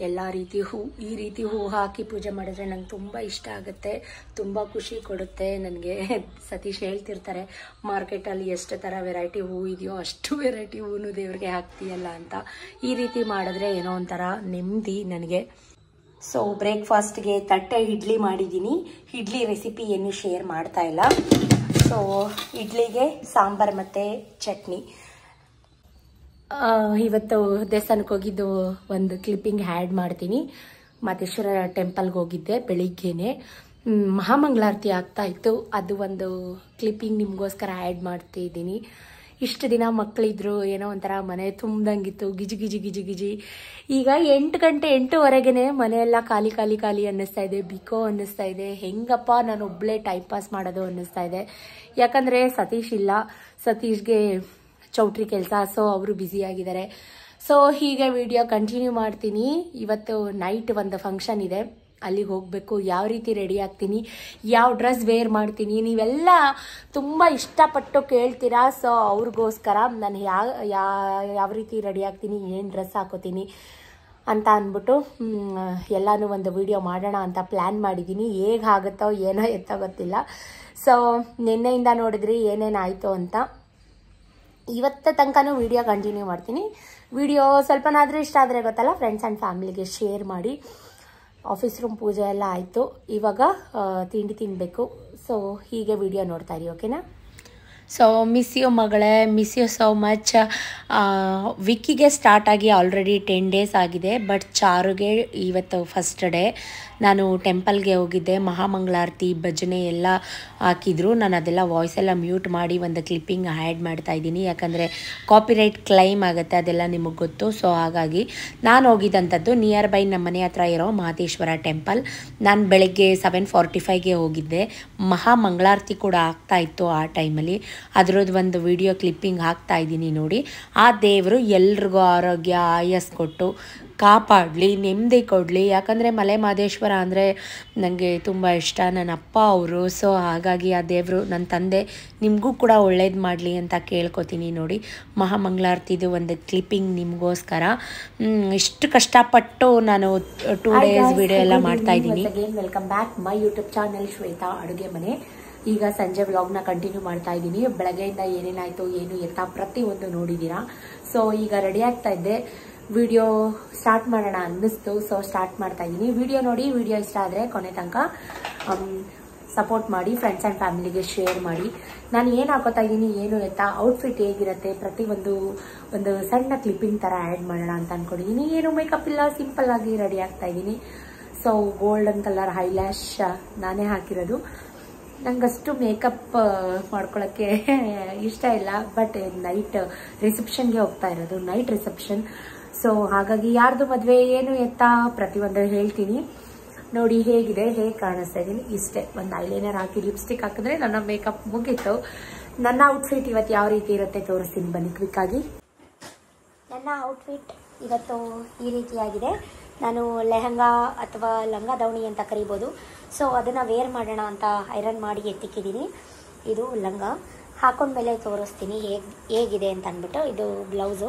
ಎಲ್ಲ ರೀತಿ ಹೂ ಈ ರೀತಿ ಹೂ ಹಾಕಿ ಪೂಜೆ ಮಾಡಿದ್ರೆ ನಂಗೆ ತುಂಬ ಇಷ್ಟ ಆಗುತ್ತೆ ತುಂಬ ಖುಷಿ ಕೊಡುತ್ತೆ ನನಗೆ ಸತೀಶ್ ಹೇಳ್ತಿರ್ತಾರೆ ಮಾರ್ಕೆಟಲ್ಲಿ ಎಷ್ಟು ಥರ ವೆರೈಟಿ ಹೂ ಇದೆಯೋ ಅಷ್ಟು ವೆರೈಟಿ ಹೂನು ದೇವ್ರಿಗೆ ಹಾಕ್ತೀಯಲ್ಲ ಅಂತ ಈ ರೀತಿ ಮಾಡಿದ್ರೆ ಏನೋ ಒಂಥರ ನೆಮ್ಮದಿ ನನಗೆ ಸೊ ಬ್ರೇಕ್ಫಾಸ್ಟ್ಗೆ ತಟ್ಟೆ ಇಡ್ಲಿ ಮಾಡಿದ್ದೀನಿ ಇಡ್ಲಿ ರೆಸಿಪಿ ಏನು ಶೇರ್ ಮಾಡ್ತಾ ಇಲ್ಲ ಸೊ ಇಡ್ಲಿಗೆ ಸಾಂಬಾರ್ ಮತ್ತು ಚಟ್ನಿ ಆ, ಇವತ್ತು ದೇವಸ್ಥಾನಕ್ಕೆ ಹೋಗಿದ್ದು ಒಂದು ಕ್ಲಿಪ್ಪಿಂಗ್ ಹ್ಯಾಡ್ ಮಾಡ್ತೀನಿ ಮಾತೇಶ್ವರ ಟೆಂಪಲ್ಗೆ ಹೋಗಿದ್ದೆ ಬೆಳಿಗ್ಗೆನೆ ಮ್, ಮಹಾಮಂಗಳಾರತಿ ಆಗ್ತಾ ಇತ್ತು ಅದು ಒಂದು ಕ್ಲಿಪ್ಪಿಂಗ್ ನಿಮಗೋಸ್ಕರ ಆ್ಯಡ್ ಮಾಡ್ತಿದ್ದೀನಿ ಇಷ್ಟು ದಿನ ಮಕ್ಕಳಿದ್ರು ಏನೋ ಒಂಥರ ಮನೆ ತುಂಬ್ದಂಗಿತ್ತು ಗಿಜಿ ಗಿಜಿ ಗಿಜಿ ಗಿಜಿ ಈಗ ಎಂಟು ಗಂಟೆ ಎಂಟುವರೆಗೆ ಮನೆಯೆಲ್ಲ ಖಾಲಿ ಖಾಲಿ ಖಾಲಿ ಅನ್ನಿಸ್ತಾ ಇದೆ ಬಿಕೋ ಅನ್ನಿಸ್ತಾ ಇದೆ ಹೆಂಗಪ್ಪ ನಾನು ಒಬ್ಳೆ ಟೈಮ್ ಪಾಸ್ ಮಾಡೋದು ಅನ್ನಿಸ್ತಾ ಇದೆ ಯಾಕಂದರೆ ಸತೀಶ್ ಇಲ್ಲ ಸತೀಶ್ಗೆ ಚೌಟ್ರಿ ಕೆಲಸ ಸೊ ಅವರು ಆಗಿದ್ದಾರೆ ಸೊ ಹೀಗೆ ವಿಡಿಯೋ ಕಂಟಿನ್ಯೂ ಮಾಡ್ತೀನಿ ಇವತ್ತು ನೈಟ್ ಒಂದು ಫಂಕ್ಷನ್ ಇದೆ ಅಲ್ಲಿಗೆ ಹೋಗಬೇಕು ಯಾವ ರೀತಿ ರೆಡಿ ಆಗ್ತೀನಿ ಯಾವ ಡ್ರೆಸ್ ವೇರ್ ಮಾಡ್ತೀನಿ ನೀವೆಲ್ಲ ತುಂಬ ಇಷ್ಟಪಟ್ಟು ಕೇಳ್ತೀರಾ ಸೊ ಅವ್ರಿಗೋಸ್ಕರ ನಾನು ಯಾವ ಯಾವ ರೀತಿ ರೆಡಿ ಆಗ್ತೀನಿ ಏನು ಡ್ರೆಸ್ ಹಾಕೋತೀನಿ ಅಂತ ಅಂದ್ಬಿಟ್ಟು ಮ್, ಎಲ್ಲಾನು ಒಂದು ವಿಡಿಯೋ ಮಾಡೋಣ ಅಂತ ಪ್ಲ್ಯಾನ್ ಮಾಡಿದ್ದೀನಿ ಹೇಗೆ ಆಗುತ್ತೋ ಏನೋ ಎತ್ತೋ ಗೊತ್ತಿಲ್ಲ ಸೊ ನಿನ್ನೆಯಿಂದ ನೋಡಿದ್ರಿ ಏನೇನಾಯಿತು ಅಂತ ಇವತ್ತ ತನಕನೂ ವಿಡಿಯೋ ಕಂಟಿನ್ಯೂ ಮಾಡ್ತೀನಿ ವಿಡಿಯೋ ಸ್ವಲ್ಪನಾದರೂ ಇಷ್ಟ ಆದರೆ ಗೊತ್ತಲ್ಲ ಫ್ರೆಂಡ್ಸ್ ಆ್ಯಂಡ್ ಫ್ಯಾಮಿಲಿಗೆ ಶೇರ್ ಮಾಡಿ ಆಫೀಸ್ ರೂಮ್ ಪೂಜೆ ಎಲ್ಲ ಆಯಿತು ಇವಾಗ ಆ, ತಿಂಡಿ ತಿನ್ನಬೇಕು ಸೊ ಹೀಗೆ ವಿಡಿಯೋ ನೋಡ್ತಾ ಇರಿ ಓಕೆನಾ ಸೊ ಮಿಸ್ ಯು ಮಗಳೇ ಮಿಸ್ ಯು ಸೋ ಮಚ್ ವಿಕ್ಕಿಗೆ ಸ್ಟಾರ್ಟ್ ಆಗಿ ಆಲ್ರೆಡಿ ಟೆನ್ ಡೇಸ್ ಆಗಿದೆ ಬಟ್ ಚಾರುಗೆ ಇವತ್ತು ಫಸ್ಟ್ ಡೇ ನಾನು ಟೆಂಪಲ್ಗೆ ಹೋಗಿದ್ದೆ ಮಹಾಮಂಗಳಾರತಿ ಭಜನೆ ಎಲ್ಲ ಹಾಕಿದ್ರು ನಾನು ಅದೆಲ್ಲ ವಾಯ್ಸ್ ಎಲ್ಲ ಮ್ಯೂಟ್ ಮಾಡಿ ಒಂದು ಕ್ಲಿಪ್ಪಿಂಗ್ ಆ್ಯಡ್ ಮಾಡ್ತಾ ಇದ್ದೀನಿ ಯಾಕಂದರೆ ಕಾಪಿರೈಟ್ ಕ್ಲೈಮ್ ಆಗುತ್ತೆ ಅದೆಲ್ಲ ನಿಮಗೆ ಗೊತ್ತು ಸೊ ಹಾಗಾಗಿ ನಾನು ಹೋಗಿದ್ದಂಥದ್ದು ನಿಯರ್ ಬೈ ನಮ್ಮ ಮನೆ ಹತ್ರ ಇರೋ ಮಹದೇಶ್ವರ ಟೆಂಪಲ್ ನಾನು ಬೆಳಗ್ಗೆ ಸೆವೆನ್ ಫಾರ್ಟಿ ಫೈವ್ಗೆ ಹೋಗಿದ್ದೆ ಮಹಾಮಂಗಳಾರತಿ ಕೂಡ ಆಗ್ತಾ ಇತ್ತು ಆ ಟೈಮಲ್ಲಿ ಅದರದ್ದು ಒಂದು ವಿಡಿಯೋ ಕ್ಲಿಪ್ಪಿಂಗ್ ಹಾಕ್ತಾ ಇದ್ದೀನಿ ನೋಡಿ ಆ ದೇವರು ಎಲ್ರಿಗೂ ಆರೋಗ್ಯ ಆಯಸ್ ಕೊಟ್ಟು ಕಾಪಾಡಲಿ ನೆಮ್ಮದಿ ಕೊಡಲಿ ಯಾಕಂದರೆ ಮಲೆ ಮಹದೇಶ್ವರ ಅಂದರೆ ನನಗೆ ತುಂಬ ಇಷ್ಟ ನನ್ನ ಅಪ್ಪ ಅವರು ಸೊ ಹಾಗಾಗಿ ಆ ದೇವರು ನನ್ನ ತಂದೆ ನಿಮಗೂ ಕೂಡ ಒಳ್ಳೇದು ಮಾಡಲಿ ಅಂತ ಕೇಳ್ಕೊತೀನಿ ನೋಡಿ ಮಹಾಮಂಗಳಾರತಿದು ಒಂದು ಕ್ಲಿಪ್ಪಿಂಗ್ ನಿಮಗೋಸ್ಕರ ಮ್, ಇಷ್ಟು ಕಷ್ಟಪಟ್ಟು ನಾನು ಟೂ ಡೇಸ್ ವಿಡಿಯೋ ಎಲ್ಲ ಮಾಡ್ತಾ ಇದ್ದೀನಿ welcome back my YouTube channel Shweta ಅಡುಗೆ ಮನೆ ಈಗ ಸಂಜೆ ವ್ಲಾಗ್ನ ಕಂಟಿನ್ಯೂ ಮಾಡ್ತಾ ಇದ್ದೀನಿ ಬೆಳಗ್ಗೆಯಿಂದ ಏನೇನಾಯಿತು ಏನು ಎತ್ತ ಪ್ರತಿಯೊಂದು ನೋಡಿದ್ದೀರಾ ಸೊ ಈಗ ರೆಡಿ ಆಗ್ತಾ ಇದ್ದೆ ವಿಡಿಯೋ ಸ್ಟಾರ್ಟ್ ಮಾಡೋಣ ಅನ್ನಿಸ್ತು ಸೊ ಸ್ಟಾರ್ಟ್ ಮಾಡ್ತಾ ಇದ್ದೀನಿ ವಿಡಿಯೋ ನೋಡಿ ವಿಡಿಯೋ ಇಷ್ಟ ಆದರೆ ಕೊನೆ ತನಕ ಸಪೋರ್ಟ್ ಮಾಡಿ ಫ್ರೆಂಡ್ಸ್ ಆ್ಯಂಡ್ ಫ್ಯಾಮಿಲಿಗೆ ಶೇರ್ ಮಾಡಿ ನಾನು ಏನು ಹಾಕೋತಾ ಇದ್ದೀನಿ ಏನು ಎತ್ತ ಔಟ್ಫಿಟ್ ಹೇಗಿರುತ್ತೆ ಪ್ರತಿಯೊಂದು ಒಂದು ಸಣ್ಣ ಕ್ಲಿಪ್ಪಿಂಗ್ ಥರ ಆ್ಯಡ್ ಮಾಡೋಣ ಅಂತ ಅನ್ಕೊಂಡಿದ್ದೀನಿ ಏನು ಮೇಕಪ್ ಇಲ್ಲ ಸಿಂಪಲ್ ಆಗಿ ರೆಡಿ ಆಗ್ತಾ ಇದ್ದೀನಿ ಸೊ ಗೋಲ್ಡನ್ ಕಲರ್ ಹೈಲ್ಯಾಶ್ ನಾನೇ ಹಾಕಿರೋದು ನಂಗಷ್ಟು ಮೇಕಪ್ ಮಾಡ್ಕೊಳ್ಳೋಕ್ಕೆ ಇಷ್ಟ ಇಲ್ಲ ಬಟ್ ನೈಟ್ ರಿಸೆಪ್ಷನ್ಗೆ ಹೋಗ್ತಾ ಇರೋದು ನೈಟ್ ರಿಸೆಪ್ಷನ್ ಸೊ ಹಾಗಾಗಿ ಯಾರ್ದು ಮದುವೆ ಏನು ಎತ್ತ ಪ್ರತಿಯೊಂದು ಹೇಳ್ತೀನಿ ನೋಡಿ ಹೇಗಿದೆ ಹೇಗೆ ಕಾಣಿಸ್ತಾ ಇದ್ದೀನಿ ಇಷ್ಟೇ ಒಂದು ಐಲೈನರ್ ಹಾಕಿ ಲಿಪ್ಸ್ಟಿಕ್ ಹಾಕಿದ್ರೆ ನನ್ನ ಮೇಕಪ್ ಮುಗೀತು ನನ್ನ ಔಟ್ಫಿಟ್ ಇವತ್ತು ಯಾವ ರೀತಿ ಇರುತ್ತೆ ತೋರಿಸ್ತೀನಿ ಬನ್ನಿ ಕ್ವಿಕ್ಕಾಗಿ ನನ್ನ ಔಟ್ಫಿಟ್ ಇವತ್ತು ಈ ರೀತಿಯಾಗಿದೆ ನಾನು ಲೆಹಂಗಾ ಅಥವಾ ಲಂಗ ದಾವಣಿ ಅಂತ ಕರಿಬೋದು ಸೊ ಅದನ್ನು ವೇರ್ ಮಾಡೋಣ ಅಂತ ಐರನ್ ಮಾಡಿ ಎತ್ತಿಕ್ಕಿದ್ದೀನಿ ಇದು ಲಂಗ ಹಾಕೊಂಡ್ಮೇಲೆ ತೋರಿಸ್ತೀನಿ ಹೇಗೆ ಹೇಗಿದೆ ಅಂತ ಅಂದ್ಬಿಟ್ಟು ಇದು ಬ್ಲೌಸು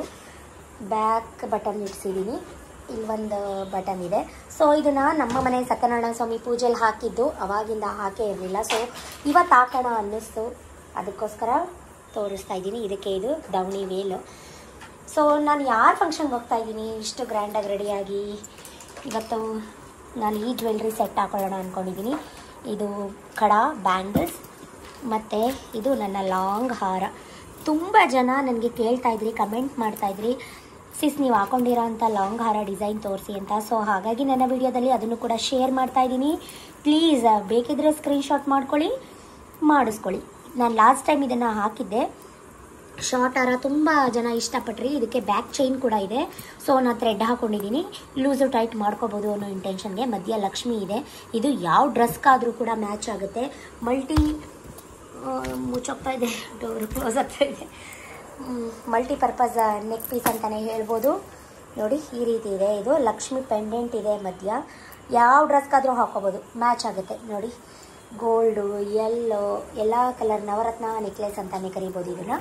ಬ್ಯಾಕ್ ಬಟನ್ ಇಡ್ಸಿದ್ದೀನಿ ಇಲ್ಲಿ ಒಂದು ಬಟನ್ ಇದೆ ಸೊ ಇದನ್ನು ನಮ್ಮ ಮನೆ ಸತ್ಯನಾರಾಯಣ ಸ್ವಾಮಿ ಪೂಜೆಯಲ್ಲಿ ಹಾಕಿದ್ದು ಅವಾಗಿಂದ ಹಾಕೇ ಇರಲಿಲ್ಲ ಸೊ ಇವತ್ತು ಹಾಕೋಣ ಅನ್ನಿಸ್ತು ಅದಕ್ಕೋಸ್ಕರ ತೋರಿಸ್ತಾ ಇದ್ದೀನಿ ಇದಕ್ಕೆ ಇದು ದಾವಣಿ ವೇಲು ಸೊ ನಾನು ಯಾರ ಫಂಕ್ಷನ್ಗೆ ಹೋಗ್ತಾ ಇದ್ದೀನಿ ಇಷ್ಟು ಗ್ರ್ಯಾಂಡಾಗಿ ರೆಡಿಯಾಗಿ ಇವತ್ತು ನಾನು ಈ ಜ್ಯುವೆಲ್ರಿ ಸೆಟ್ ಹಾಕೊಳ್ಳೋಣ ಅಂದ್ಕೊಂಡಿದ್ದೀನಿ ಇದು ಕಡ ಬ್ಯಾಂಗಲ್ಸ್ ಮತ್ತು ಇದು ನನ್ನ ಲಾಂಗ್ ಹಾರ ತುಂಬ ಜನ ನನಗೆ ಕೇಳ್ತಾ ಇದ್ರಿ ಕಮೆಂಟ್ ಮಾಡ್ತಾ ಇದ್ರಿ ಸಿಸ್ ನೀವು ಹಾಕೊಂಡಿರೋ ಅಂಥ ಲಾಂಗ್ ಹಾರ ಡಿಸೈನ್ ತೋರಿಸಿ ಅಂತ ಸೊ ಹಾಗಾಗಿ ನನ್ನ ವಿಡಿಯೋದಲ್ಲಿ ಅದನ್ನು ಕೂಡ ಶೇರ್ ಮಾಡ್ತಾ ಇದ್ದೀನಿ ಪ್ಲೀಸ್ ಬೇಕಿದ್ರೆ ಸ್ಕ್ರೀನ್ಶಾಟ್ ಮಾಡ್ಕೊಳ್ಳಿ ಮಾಡಿಸ್ಕೊಳ್ಳಿ ನಾನು ಲಾಸ್ಟ್ ಟೈಮ್ ಇದನ್ನು ಹಾಕಿದ್ದೆ ಶಾರ್ಟ್ ಹಾರ ತುಂಬ ಜನ ಇಷ್ಟಪಟ್ರಿ ಇದಕ್ಕೆ ಬ್ಯಾಕ್ ಚೈನ್ ಕೂಡ ಇದೆ ಸೊ ನಾನು ಥ್ರೆಡ್ ಹಾಕೊಂಡಿದ್ದೀನಿ ಲೂಸು ಟೈಟ್ ಮಾಡ್ಕೋಬೋದು ಅನ್ನೋ ಇಂಟೆನ್ಷನ್ಗೆ ಮಧ್ಯ ಲಕ್ಷ್ಮಿ ಇದೆ ಇದು ಯಾವ ಡ್ರೆಸ್ಗಾದರೂ ಕೂಡ ಮ್ಯಾಚ್ ಆಗುತ್ತೆ ಮಲ್ಟಿ ಮುಚ್ಚೋಗ್ತಾ ಇದೆ ಡೋರ್ ಕ್ಲೋಸ್ ಆಗ್ತಾ ಇದೆ ಮಲ್ಟಿಪರ್ಪಸ್ ನೆಕ್ ಪೀಸ್ ಅಂತಲೇ ಹೇಳ್ಬೋದು ನೋಡಿ ಈ ರೀತಿ ಇದೆ ಇದು ಲಕ್ಷ್ಮಿ ಪೆಂಡೆಂಟ್ ಇದೆ ಮಧ್ಯ ಯಾವ ಡ್ರೆಸ್ಗಾದರೂ ಹಾಕೋಬೋದು ಮ್ಯಾಚ್ ಆಗುತ್ತೆ ನೋಡಿ ಗೋಲ್ಡು ಯೆಲ್ಲೋ ಎಲ್ಲ ಕಲರ್ ನವರತ್ನ ನೆಕ್ಲೆಸ್ ಅಂತಲೇ ಕರಿಬೋದು ಇದನ್ನು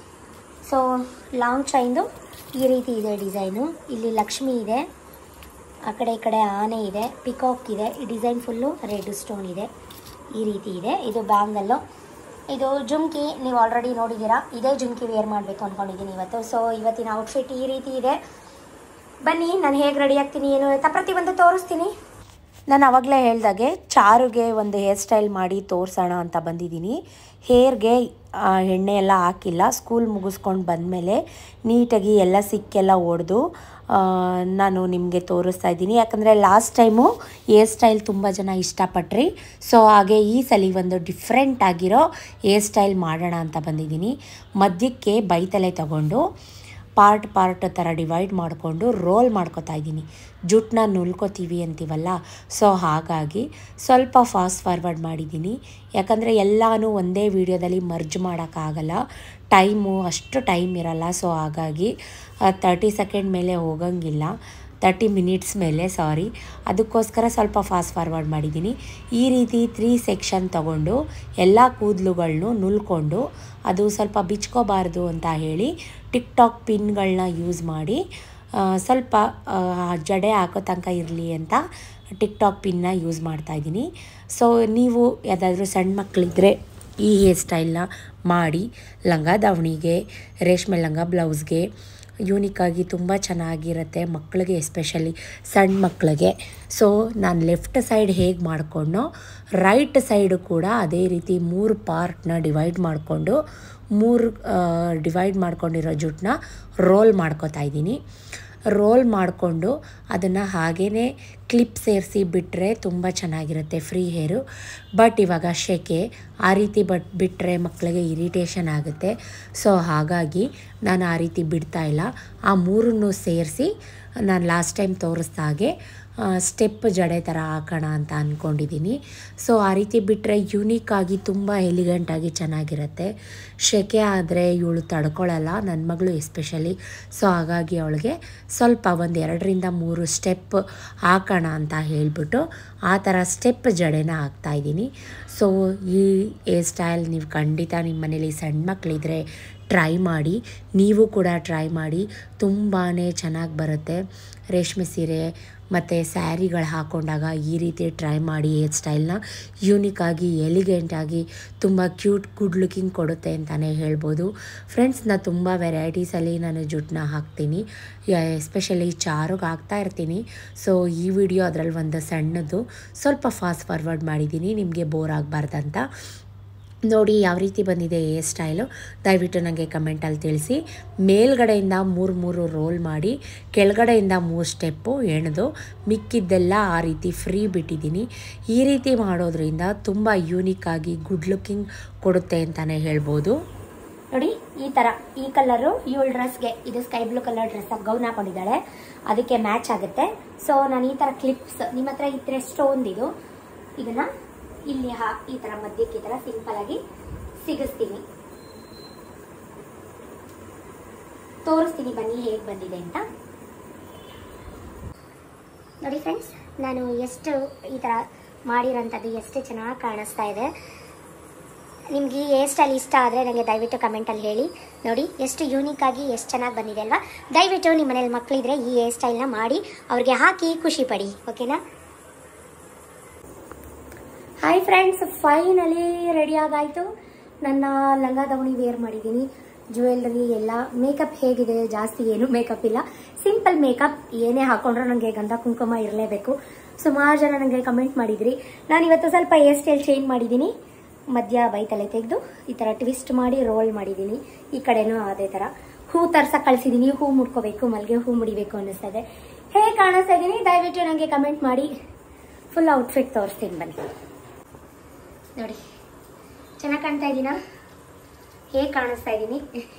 ಸೊ ಲಾಂಗ್ ಚೈನ್ದು ಈ ರೀತಿ ಇದೆ ಡಿಸೈನು ಇಲ್ಲಿ ಲಕ್ಷ್ಮಿ ಇದೆ ಆ ಕಡೆ ಈ ಕಡೆ ಆನೆ ಇದೆ ಪಿಕಾಕ್ ಇದೆ ಈ ಡಿಸೈನ್ ಫುಲ್ಲು ರೆಡ್ ಸ್ಟೋನ್ ಇದೆ ಈ ರೀತಿ ಇದೆ ಇದು ಬ್ಯಾಂಗಲ್ಲು ಇದು ಜುಮ್ಕಿ ನೀವು ಆಲ್ರೆಡಿ ನೋಡಿದ್ದೀರಾ ಇದೇ ಜುಮ್ಕಿ ವೇರ್ ಮಾಡಬೇಕು ಅಂದ್ಕೊಂಡಿದ್ದೀನಿ ಇವತ್ತು ಸೊ ಇವತ್ತಿನ ಔಟ್ಫಿಟ್ ಈ ರೀತಿ ಇದೆ ಬನ್ನಿ ನಾನು ಹೇಗೆ ರೆಡಿ ಆಗ್ತೀನಿ ಏನು ಅಂತ ಪ್ರತಿಯೊಂದು ತೋರಿಸ್ತೀನಿ ನಾನು ಆವಾಗಲೇ ಹೇಳ್ದಾಗೆ ಚಾರುಗೆ ಒಂದು ಹೇರ್ ಸ್ಟೈಲ್ ಮಾಡಿ ತೋರಿಸೋಣ ಅಂತ ಬಂದಿದ್ದೀನಿ ಹೇರ್ಗೆ ಆ, ಎಣ್ಣೆ ಎಲ್ಲ ಹಾಕಿಲ್ಲ ಸ್ಕೂಲ್ ಮುಗಿಸ್ಕೊಂಡು ಬಂದಮೇಲೆ ನೀಟಾಗಿ ಎಲ್ಲ ಸಿಕ್ಕೆಲ್ಲ ಹೊಡೆದು ನಾನು ನಿಮಗೆ ತೋರಿಸ್ತಾ ಇದ್ದೀನಿ ಯಾಕಂದರೆ ಲಾಸ್ಟ್ ಟೈಮು ಹೇರ್ ಸ್ಟೈಲ್ ತುಂಬ ಜನ ಇಷ್ಟಪಟ್ರಿ ಸೊ ಹಾಗೆ ಈ ಸಲ ಒಂದು ಡಿಫ್ರೆಂಟ್ ಆಗಿರೋ ಹೇರ್ ಸ್ಟೈಲ್ ಮಾಡೋಣ ಅಂತ ಬಂದಿದ್ದೀನಿ ಮಧ್ಯಕ್ಕೆ ಬೈತಲೆ ತಗೊಂಡು ಪಾರ್ಟ್ ಪಾರ್ಟ್ ಥರ ಡಿವೈಡ್ ಮಾಡಿಕೊಂಡು ರೋಲ್ ಮಾಡ್ಕೊತಾ ಇದ್ದೀನಿ ಜುಟ್ಟನ್ನ ನುಲ್ಕೋತೀವಿ ಅಂತೀವಲ್ಲ ಸೊ ಹಾಗಾಗಿ ಸ್ವಲ್ಪ ಫಾಸ್ಟ್ ಫಾರ್ವರ್ಡ್ ಮಾಡಿದ್ದೀನಿ ಯಾಕಂದರೆ ಎಲ್ಲನೂ ಒಂದೇ ವೀಡಿಯೋದಲ್ಲಿ ಮರ್ಜ್ ಮಾಡೋಕ್ಕಾಗಲ್ಲ ಟೈಮು ಅಷ್ಟು ಟೈಮ್ ಇರಲ್ಲ ಸೊ ಹಾಗಾಗಿ ತರ್ಟಿ ಸೆಕೆಂಡ್ ಮೇಲೆ ಹೋಗಂಗಿಲ್ಲ ತರ್ಟಿ ಮಿನಿಟ್ಸ್ ಮೇಲೆ ಸಾರಿ ಅದಕ್ಕೋಸ್ಕರ ಸ್ವಲ್ಪ ಫಾಸ್ಟ್ ಫಾರ್ವರ್ಡ್ ಮಾಡಿದ್ದೀನಿ ಈ ರೀತಿ ತ್ರೀ ಸೆಕ್ಷನ್ ತಗೊಂಡು ಎಲ್ಲ ಕೂದಲುಗಳನ್ನು ನುಲ್ಕೊಂಡು ಅದು ಸ್ವಲ್ಪ ಬಿಚ್ಕೋಬಾರ್ದು ಅಂತ ಹೇಳಿ ಟಿಕ್ ಟಾಕ್ ಪಿನ್ಗಳನ್ನ ಯೂಸ್ ಮಾಡಿ ಆ, ಸ್ವಲ್ಪ ಆ, ಜಡೆ ಹಾಕೋ ತನಕ ಇರಲಿ ಅಂತ ಟಿಕ್ ಟಾಕ್ ಪಿನ್ನ ಯೂಸ್ ಮಾಡ್ತಾಯಿದ್ದೀನಿ ಸೊ ನೀವು ಯಾವುದಾದ್ರೂ ಸಣ್ಣ ಮಕ್ಕಳಿದ್ರೆ ಈ ಹೇರ್ ಸ್ಟೈಲ್ನ ಮಾಡಿ ಲಂಗ ದಾವಣಿಗೆ ರೇಷ್ಮೆ ಲಂಗ ಬ್ಲೌಸ್ಗೆ ಯೂನಿಕ್ಕಾಗಿ ತುಂಬ ಚೆನ್ನಾಗಿರುತ್ತೆ ಮಕ್ಕಳಿಗೆ ಎಸ್ಪೆಷಲಿ ಸಣ್ಣ ಮಕ್ಕಳಿಗೆ ಸೊ ನಾನು ಲೆಫ್ಟ್ ಸೈಡ್ ಹೇಗೆ ಮಾಡಿಕೊಂಡೋ ರೈಟ್ ಸೈಡು ಕೂಡ ಅದೇ ರೀತಿ ಮೂರು ಪಾರ್ಟ್ನ ಡಿವೈಡ್ ಮಾಡಿಕೊಂಡು ಮೂರು ಡಿವೈಡ್ ಮಾಡ್ಕೊಂಡಿರೋ ಜುಟ್ಟನ್ನ ರೋಲ್ ಮಾಡ್ಕೊತಾ ಇದ್ದೀನಿ ರೋಲ್ ಮಾಡಿಕೊಂಡು ಅದನ್ನು ಹಾಗೇ ಕ್ಲಿಪ್ ಸೇರಿಸಿ ಬಿಟ್ಟರೆ ತುಂಬ ಚೆನ್ನಾಗಿರುತ್ತೆ ಫ್ರೀ ಹೇರು ಬಟ್ ಇವಾಗ ಶೆಕೆ ಆ ರೀತಿ ಬಟ್ ಬಿಟ್ಟರೆ ಮಕ್ಕಳಿಗೆ ಇರಿಟೇಷನ್ ಆಗುತ್ತೆ ಸೊ ಹಾಗಾಗಿ ನಾನು ಆ ರೀತಿ ಬಿಡ್ತಾ ಇಲ್ಲ ಆ ಮೂರನ್ನು ಸೇರಿಸಿ ನಾನು ಲಾಸ್ಟ್ ಟೈಮ್ ತೋರಿಸ್ದ ಹಾಗೆ ಸ್ಟೆಪ್ ಜಡೆ ಥರ ಹಾಕೋಣ ಅಂತ ಅಂದ್ಕೊಂಡಿದ್ದೀನಿ ಸೊ ಆ ರೀತಿ ಬಿಟ್ಟರೆ ಯೂನಿಕ್ಕಾಗಿ ತುಂಬ ಎಲಿಗೆಂಟಾಗಿ ಚೆನ್ನಾಗಿರುತ್ತೆ ಶೆಕೆ ಆದರೆ ಇವಳು ತಡ್ಕೊಳ್ಳಲ್ಲ ನನ್ನ ಮಗಳು ಎಸ್ಪೆಷಲಿ ಸೊ ಹಾಗಾಗಿ ಅವಳಿಗೆ ಸ್ವಲ್ಪ ಒಂದು ಎರಡರಿಂದ ಮೂರು ಸ್ಟೆಪ್ ಹಾಕೋಣ ಅಂತ ಹೇಳಿಬಿಟ್ಟು ಆ ಥರ ಸ್ಟೆಪ್ ಜಡೆನ ಹಾಕ್ತಾಯಿದ್ದೀನಿ ಸೊ ಈ ಹೇರ್ ಸ್ಟೈಲ್ ನೀವು ಖಂಡಿತ ನಿಮ್ಮ ಮನೇಲಿ ಸಣ್ಣ ಮಕ್ಕಳಿದ್ರೆ ಟ್ರೈ ಮಾಡಿ ನೀವು ಕೂಡ ಟ್ರೈ ಮಾಡಿ ತುಂಬಾ ಚೆನ್ನಾಗಿ ಬರುತ್ತೆ ರೇಷ್ಮೆ ಸೀರೆ ಮತ್ತು ಸ್ಯಾರಿಗಳು ಹಾಕ್ಕೊಂಡಾಗ ಈ ರೀತಿ ಟ್ರೈ ಮಾಡಿ ಹೇರ್ ಸ್ಟೈಲ್ನ ಯೂನಿಕ್ಕಾಗಿ ಎಲಿಗೆಂಟಾಗಿ ತುಂಬ ಕ್ಯೂಟ್ ಗುಡ್ ಲುಕಿಂಗ್ ಕೊಡುತ್ತೆ ಅಂತಲೇ ಹೇಳ್ಬೋದು ಫ್ರೆಂಡ್ಸ್ ನಾನು ತುಂಬ ವೆರೈಟೀಸಲ್ಲಿ ನಾನು ಜುಟ್ಟನ್ನ ಹಾಕ್ತೀನಿ ಎಸ್ಪೆಷಲಿ ಚಾರುಗೆ ಹಾಕ್ತಾ ಇರ್ತೀನಿ ಸೊ ಈ ವಿಡಿಯೋ ಅದರಲ್ಲಿ ಒಂದು ಸಣ್ಣದು ಸ್ವಲ್ಪ ಫಾಸ್ಟ್ ಫಾರ್ವರ್ಡ್ ಮಾಡಿದ್ದೀನಿ ನಿಮಗೆ ಬೋರ್ ಆಗಬಾರ್ದಂತ ನೋಡಿ ಯಾವ ರೀತಿ ಬಂದಿದೆ ಹೇರ್ ಸ್ಟೈಲು ದಯವಿಟ್ಟು ನನಗೆ ಕಮೆಂಟಲ್ಲಿ ತಿಳಿಸಿ ಮೇಲ್ಗಡೆಯಿಂದ ಮೂರು ಮೂರು ರೋಲ್ ಮಾಡಿ ಕೆಳಗಡೆಯಿಂದ ಮೂರು ಸ್ಟೆಪ್ಪು ಎಣೆದು ಮಿಕ್ಕಿದ್ದೆಲ್ಲ ಆ ರೀತಿ ಫ್ರೀ ಬಿಟ್ಟಿದ್ದೀನಿ ಈ ರೀತಿ ಮಾಡೋದ್ರಿಂದ ತುಂಬ ಯೂನಿಕ್ಕಾಗಿ ಗುಡ್ ಲುಕ್ಕಿಂಗ್ ಕೊಡುತ್ತೆ ಅಂತಲೇ ಹೇಳ್ಬೋದು ನೋಡಿ ಈ ತರ ಈ ಕಲರು ಇವಳ ಡ್ರೆಸ್ಗೆ ಇದು sky blue colour dress gown ಹಾಕೊಂಡಿದ್ದಾಳೆ ಅದಕ್ಕೆ ಮ್ಯಾಚ್ ಆಗುತ್ತೆ ಸೊ ನಾನು ಈ ತರ ಕ್ಲಿಪ್ಸ್ ನಿಮ್ಮ ಹತ್ರ ಇದ್ರೆ ಸ್ಟೋನ್ ಇದು ಇದನ್ನ ಇಲ್ಲಿ ಹಾ ಈ ತರ ಮಧ್ಯಕ್ಕೆ ಈ ತರ ಸಿಂಪಲ್ ಆಗಿ ಸಿಗಿಸ್ತೀನಿ ತೋರಿಸ್ತೀನಿ ಬನ್ನಿ ಹೇಗೆ ಬಂದಿದೆ ಅಂತ ನೋಡಿ ಫ್ರೆಂಡ್ಸ್ ನಾನು ಎಷ್ಟು ಈ ತರ ಮಾಡಿರೋಂಥದ್ದು ಎಷ್ಟು ಚೆನ್ನಾಗಿ ಕಾಣಿಸ್ತಾ ಇದೆ ನಿಮ್ಗೆ ಈ ಹೇರ್ ಸ್ಟೈಲ್ ಇಷ್ಟ ಆದರೆ ನನಗೆ ದಯವಿಟ್ಟು ಕಮೆಂಟಲ್ಲಿ ಹೇಳಿ ನೋಡಿ ಎಷ್ಟು ಯೂನಿಕ್ ಆಗಿ ಎಷ್ಟು ಚೆನ್ನಾಗಿ ಬಂದಿದೆ ಅಲ್ವಾ ದಯವಿಟ್ಟು ನಿಮ್ಮ ಮನೇಲಿ ಮಕ್ಕಳಿದ್ರೆ ಈ ಹೇರ್ ಸ್ಟೈಲ್ನ ಮಾಡಿ ಅವ್ರಿಗೆ ಹಾಕಿ ಖುಷಿ ಪಡಿ ಓಕೆನಾ ಹಾಯ್ ಫ್ರೆಂಡ್ಸ್ ಫೈನಲಿ ರೆಡಿ ಆಗಾಯಿತು ನನ್ನ ಲಂಗ ದಾವಣಿ ವೇರ್ ಮಾಡಿದ್ದೀನಿ ಜ್ಯುವೆಲ್ರಿ ಎಲ್ಲ ಮೇಕಪ್ ಹೇಗಿದೆ ಜಾಸ್ತಿ ಏನು ಮೇಕಪ್ ಇಲ್ಲ ಸಿಂಪಲ್ ಮೇಕಪ್ ಏನೇ ಹಾಕೊಂಡ್ರು ನನಗೆ ಗಂಧ ಕುಂಕುಮ ಇರಲೇಬೇಕು ಸುಮಾರು ಜನ ನನಗೆ ಕಮೆಂಟ್ ಮಾಡಿದ್ರಿ ನಾನು ಇವತ್ತು ಸ್ವಲ್ಪ ಹೇರ್ ಸ್ಟೈಲ್ ಚೇಂಜ್ ಮಾಡಿದ್ದೀನಿ ಮಧ್ಯ ಬೈತಲೆ ತೆಗೆದು ಈ ಥರ ಟ್ವಿಸ್ಟ್ ಮಾಡಿ ರೋಲ್ ಮಾಡಿದ್ದೀನಿ ಈ ಕಡೆನೂ ಅದೇ ಥರ ಹೂ ತರ್ಸಕ್ಕೆ ಕಳಿಸಿದ್ದೀನಿ ಹೂ ಮುಡ್ಕೋಬೇಕು ಮಲ್ಲಿಗೆ ಹೂ ಮುಡಿಬೇಕು ಅನ್ನಿಸ್ತದೆ ಹೇಗೆ ಕಾಣಿಸ್ತಾ ಇದ್ದೀನಿ ದಯವಿಟ್ಟು ನನಗೆ ಕಮೆಂಟ್ ಮಾಡಿ ಫುಲ್ ಔಟ್ಫಿಟ್ ತೋರಿಸ್ತೀನಿ ಬನ್ನಿ ನೋಡಿ ಚೆನ್ನಾಗಿ ಕಾಣ್ತಾ ಇದ್ದೀನಾ ಹೇಗೆ ಕಾಣಿಸ್ತಾ ಇದ್ದೀನಿ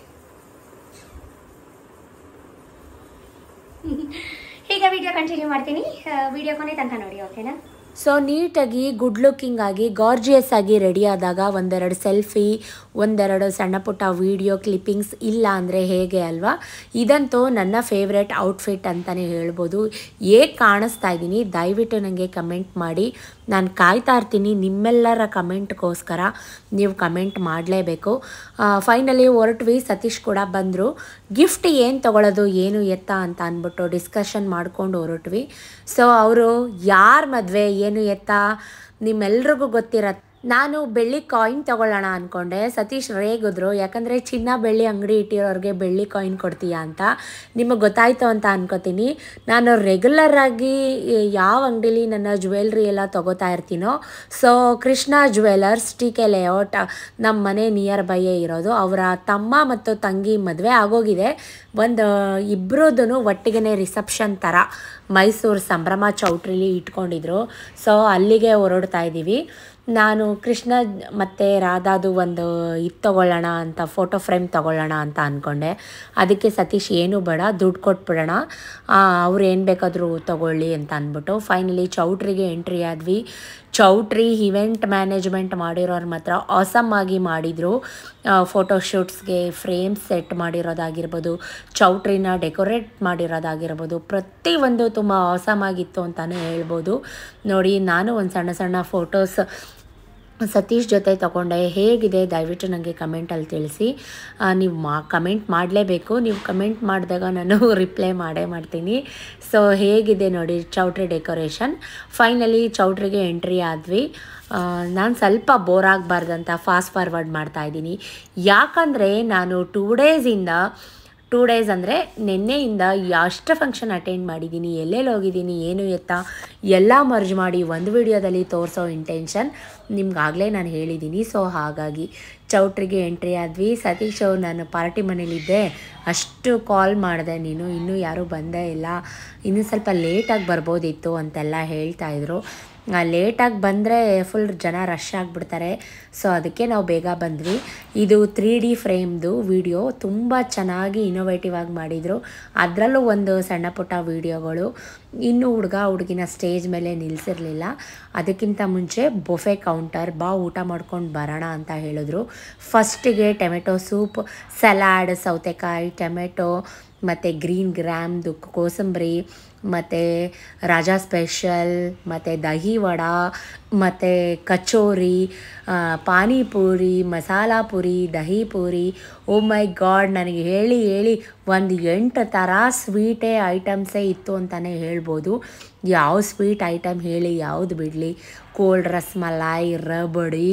ಈಗ ವಿಡಿಯೋ ಕಂಟಿನ್ಯೂ ಮಾಡ್ತೀನಿ ವಿಡಿಯೋ ಕೊನೆ ತನಕ ನೋಡಿ ಓಕೆನಾ ಸೊ ನೀಟಾಗಿ ಗುಡ್ ಲುಕ್ಕಿಂಗ್ ಆಗಿ ಗಾರ್ಜಿಯಸ್ ಆಗಿ ರೆಡಿ ಆದಾಗ ಒಂದೆರಡು ಸೆಲ್ಫಿ ಒಂದೆರಡು ಸಣ್ಣ ಪುಟ್ಟ ವಿಡಿಯೋ ಕ್ಲಿಪ್ಪಿಂಗ್ಸ್ ಇಲ್ಲ ಅಂದರೆ ಹೇಗೆ ಅಲ್ವಾ ಇದಂತೂ ನನ್ನ ಫೇವ್ರೆಟ್ ಔಟ್ಫಿಟ್ ಅಂತಲೇ ಹೇಳ್ಬೋದು ಹೇಗೆ ಕಾಣಿಸ್ತಾ ಇದ್ದೀನಿ ದಯವಿಟ್ಟು ನನಗೆ ಕಮೆಂಟ್ ಮಾಡಿ ನಾನು ಕಾಯ್ತಾ ಇರ್ತೀನಿ ನಿಮ್ಮೆಲ್ಲರ ಕಮೆಂಟ್ಗೋಸ್ಕರ ನೀವು ಕಮೆಂಟ್ ಮಾಡಲೇಬೇಕು ಫೈನಲಿ ಹೊರಟ್ವಿ ಸತೀಶ್ ಕೂಡ ಬಂದರು ಗಿಫ್ಟ್ ಏನು ತೊಗೊಳೋದು ಏನು ಎತ್ತ ಅಂತ ಅಂದ್ಬಿಟ್ಟು ಡಿಸ್ಕಷನ್ ಮಾಡ್ಕೊಂಡು ಹೊರಟ್ವಿ ಸೊ ಅವರು ಯಾರ ಮದುವೆ ಏನು ಎತ್ತ ನಿಮ್ಮೆಲ್ರಿಗೂ ಗೊತ್ತಿರತ್ತೆ ನಾನು ಬೆಳ್ಳಿ ಕಾಯಿನ್ ತಗೊಳ್ಳೋಣ ಅಂದ್ಕೊಂಡೆ ಸತೀಶ್ ರೇಗಿದ್ರು ಯಾಕಂದರೆ ಚಿನ್ನ ಬೆಳ್ಳಿ ಅಂಗಡಿ ಇಟ್ಟಿರೋರಿಗೆ ಬೆಳ್ಳಿ ಕಾಯಿನ್ ಕೊಡ್ತೀಯಾ ಅಂತ ನಿಮಗೆ ಗೊತ್ತಾಯ್ತು ಅಂತ ಅನ್ಕೋತೀನಿ ನಾನು ರೆಗ್ಯುಲರ್ ಆಗಿ ಯಾವ ಅಂಗಡೀಲಿ ನನ್ನ ಜ್ಯುವೆಲ್ರಿ ಎಲ್ಲ ತಗೋತಾ ಇರ್ತೀನೋ so Krishna jewellers T K layout ನಮ್ಮ ಮನೆ ನಿಯರ್ ಬೈಯೇ ಇರೋದು ಅವರ ತಮ್ಮ ಮತ್ತು ತಂಗಿ ಮದುವೆ ಆಗೋಗಿದೆ ಒಂದು ಇಬ್ಬರದೂ ಒಟ್ಟಿಗೆ ರಿಸೆಪ್ಷನ್ ಥರ ಮೈಸೂರು ಸಂಭ್ರಮ ಚೌಟ್ರಿಲಿ ಇಟ್ಕೊಂಡಿದ್ರು ಸೊ ಅಲ್ಲಿಗೆ ಹೊರಡ್ತಾ ಇದ್ದೀವಿ ನಾನು ಕೃಷ್ಣ ಮತ್ತು ರಾಧಾದು ಒಂದು ಇದು ತೊಗೊಳ್ಳೋಣ ಅಂತ ಫೋಟೋ ಫ್ರೇಮ್ ತೊಗೊಳ್ಳೋಣ ಅಂತ ಅಂದ್ಕೊಂಡೆ ಅದಕ್ಕೆ ಸತೀಶ್ ಏನು ಬೇಡ ದುಡ್ಡು ಕೊಟ್ಬಿಡೋಣ ಅವ್ರು ಏನು ಬೇಕಾದರೂ ತೊಗೊಳ್ಳಿ ಅಂತ ಅಂದ್ಬಿಟ್ಟು ಫೈನಲಿ ಚೌಟ್ರಿಗೆ ಎಂಟ್ರಿ ಆದ್ವಿ ಚೌಟ್ರಿ ಇವೆಂಟ್ ಮ್ಯಾನೇಜ್ಮೆಂಟ್ ಮಾಡಿರೋರು ಮಾತ್ರ ಆಸಮ್ ಆಗಿ ಮಾಡಿದರು ಫೋಟೋಶೂಟ್ಸ್ಗೆ ಫ್ರೇಮ್ ಸೆಟ್ ಮಾಡಿರೋದಾಗಿರ್ಬೋದು ಚೌಟ್ರಿನ ಡೆಕೋರೇಟ್ ಮಾಡಿರೋದಾಗಿರ್ಬೋದು ಪ್ರತಿಯೊಂದು ತುಂಬ ಆಸಮ್ ಆಗಿತ್ತು ಅಂತಲೇ ಹೇಳ್ಬೋದು ನೋಡಿ ನಾನು ಒಂದು ಸಣ್ಣ ಸಣ್ಣ ಫೋಟೋಸ್ ಸತೀಶ್ ಜೊತೆ ತಗೊಂಡೆ ಹೇಗಿದೆ ದಯವಿಟ್ಟು ನನಗೆ ಕಮೆಂಟಲ್ಲಿ ತಿಳಿಸಿ ಆ, ನೀವು ಮಾ ಕಮೆಂಟ್ ಮಾಡಲೇಬೇಕು ನೀವು ಕಮೆಂಟ್ ಮಾಡಿದಾಗ ನಾನು ರಿಪ್ಲೈ ಮಾಡೇ ಮಾಡ್ತೀನಿ ಸೊ ಹೇಗಿದೆ ನೋಡಿ ಚೌಟ್ರಿ ಡೆಕೋರೇಷನ್ ಫೈನಲಿ ಚೌಟ್ರಿಗೆ ಎಂಟ್ರಿ ಆದ್ವಿ ನಾನು ಸ್ವಲ್ಪ ಬೋರ್ ಆಗಬಾರ್ದಂತ ಫಾಸ್ಟ್ ಫಾರ್ವರ್ಡ್ ಮಾಡ್ತಾ ಇದ್ದೀನಿ ಯಾಕಂದರೆ ನಾನು ಟೂ ಡೇಸಿಂದ ಟೂ ಡೇಸ್ ಅಂದರೆ ನಿನ್ನೆಯಿಂದ ಎಷ್ಟು ಫಂಕ್ಷನ್ ಅಟೆಂಡ್ ಮಾಡಿದ್ದೀನಿ ಎಲ್ಲೆಲ್ಲಿ ಹೋಗಿದ್ದೀನಿ ಏನು ಎತ್ತ ಎಲ್ಲ ಮರ್ಜ್ ಮಾಡಿ ಒಂದು ವಿಡಿಯೋದಲ್ಲಿ ತೋರಿಸೋ ಇಂಟೆನ್ಷನ್ ನಿಮ್ಗಾಗಲೇ ನಾನು ಹೇಳಿದ್ದೀನಿ ಸೊ ಹಾಗಾಗಿ ಚೌಟ್ರಿಗೆ ಎಂಟ್ರಿ ಆದ್ವಿ ಸತೀಶ್ ಅವ್ರು ನಾನು ಪಾರ್ಟಿ ಮನೇಲಿದ್ದೆ ಅಷ್ಟು ಕಾಲ್ ಮಾಡಿದೆ ನೀನು ಇನ್ನೂ ಯಾರೂ ಬಂದೇ ಇಲ್ಲ ಇನ್ನೂ ಸ್ವಲ್ಪ ಲೇಟಾಗಿ ಬರ್ಬೋದಿತ್ತು ಅಂತೆಲ್ಲ ಹೇಳ್ತಾಯಿದ್ರು ಲೇಟಾಗಿ ಬಂದರೆ ಫುಲ್ ಜನ ರಶ್ ಆಗಿಬಿಡ್ತಾರೆ ಸೊ ಅದಕ್ಕೆ ನಾವು ಬೇಗ ಬಂದ್ವಿ ಇದು ತ್ರೀ ಡಿ ಫ್ರೇಮ್ದು ವಿಡಿಯೋ ತುಂಬ ಚೆನ್ನಾಗಿ ಇನೋವೇಟಿವ್ ಆಗಿ ಮಾಡಿದರು ಅದರಲ್ಲೂ ಒಂದು ಸಣ್ಣ ಪುಟ್ಟ ವೀಡಿಯೋಗಳು ಇನ್ನು ಹುಡುಗ ಹುಡುಗಿನ ಸ್ಟೇಜ್ ಮೇಲೆ ನಿಲ್ಲಿಸಿರಲಿಲ್ಲ ಅದಕ್ಕಿಂತ ಮುಂಚೆ ಬೊಫೆ ಕೌಂಟರ್ ಬಾ ಊಟ ಮಾಡ್ಕೊಂಡು ಬರೋಣ ಅಂತ ಹೇಳಿದ್ರು ಫಸ್ಟಿಗೆ ಟೊಮೆಟೊ ಸೂಪ್ ಸಲಾಡ್ ಸೌತೆಕಾಯಿ ಟೊಮೆಟೊ ಮತ್ತು ಗ್ರೀನ್ ಗ್ರಾಮ್ದು ಕೋಸಂಬರಿ ಮತ್ತು ರಾಜಾ ಸ್ಪೆಷಲ್ ಮತ್ತು ದಹಿ ವಡ ಮತ್ತು ಕಚೋರಿ ಆ, panipuri masala puri dahi puri oh my god ನನಗೆ ಹೇಳಿ ಹೇಳಿ ಒಂದು ಎಂಟು ಥರ ಸ್ವೀಟೇ ಐಟಮ್ಸೇ ಇತ್ತು ಅಂತಲೇ ಹೇಳ್ಬೋದು ಯಾವ ಸ್ವೀಟ್ ಐಟಮ್ ಹೇಳಿ ಯಾವುದು ಬಿಡಲಿ ಕೋಲ್ಡ್ ರಸ್ಮಲಾಯಿ ರಬಡಿ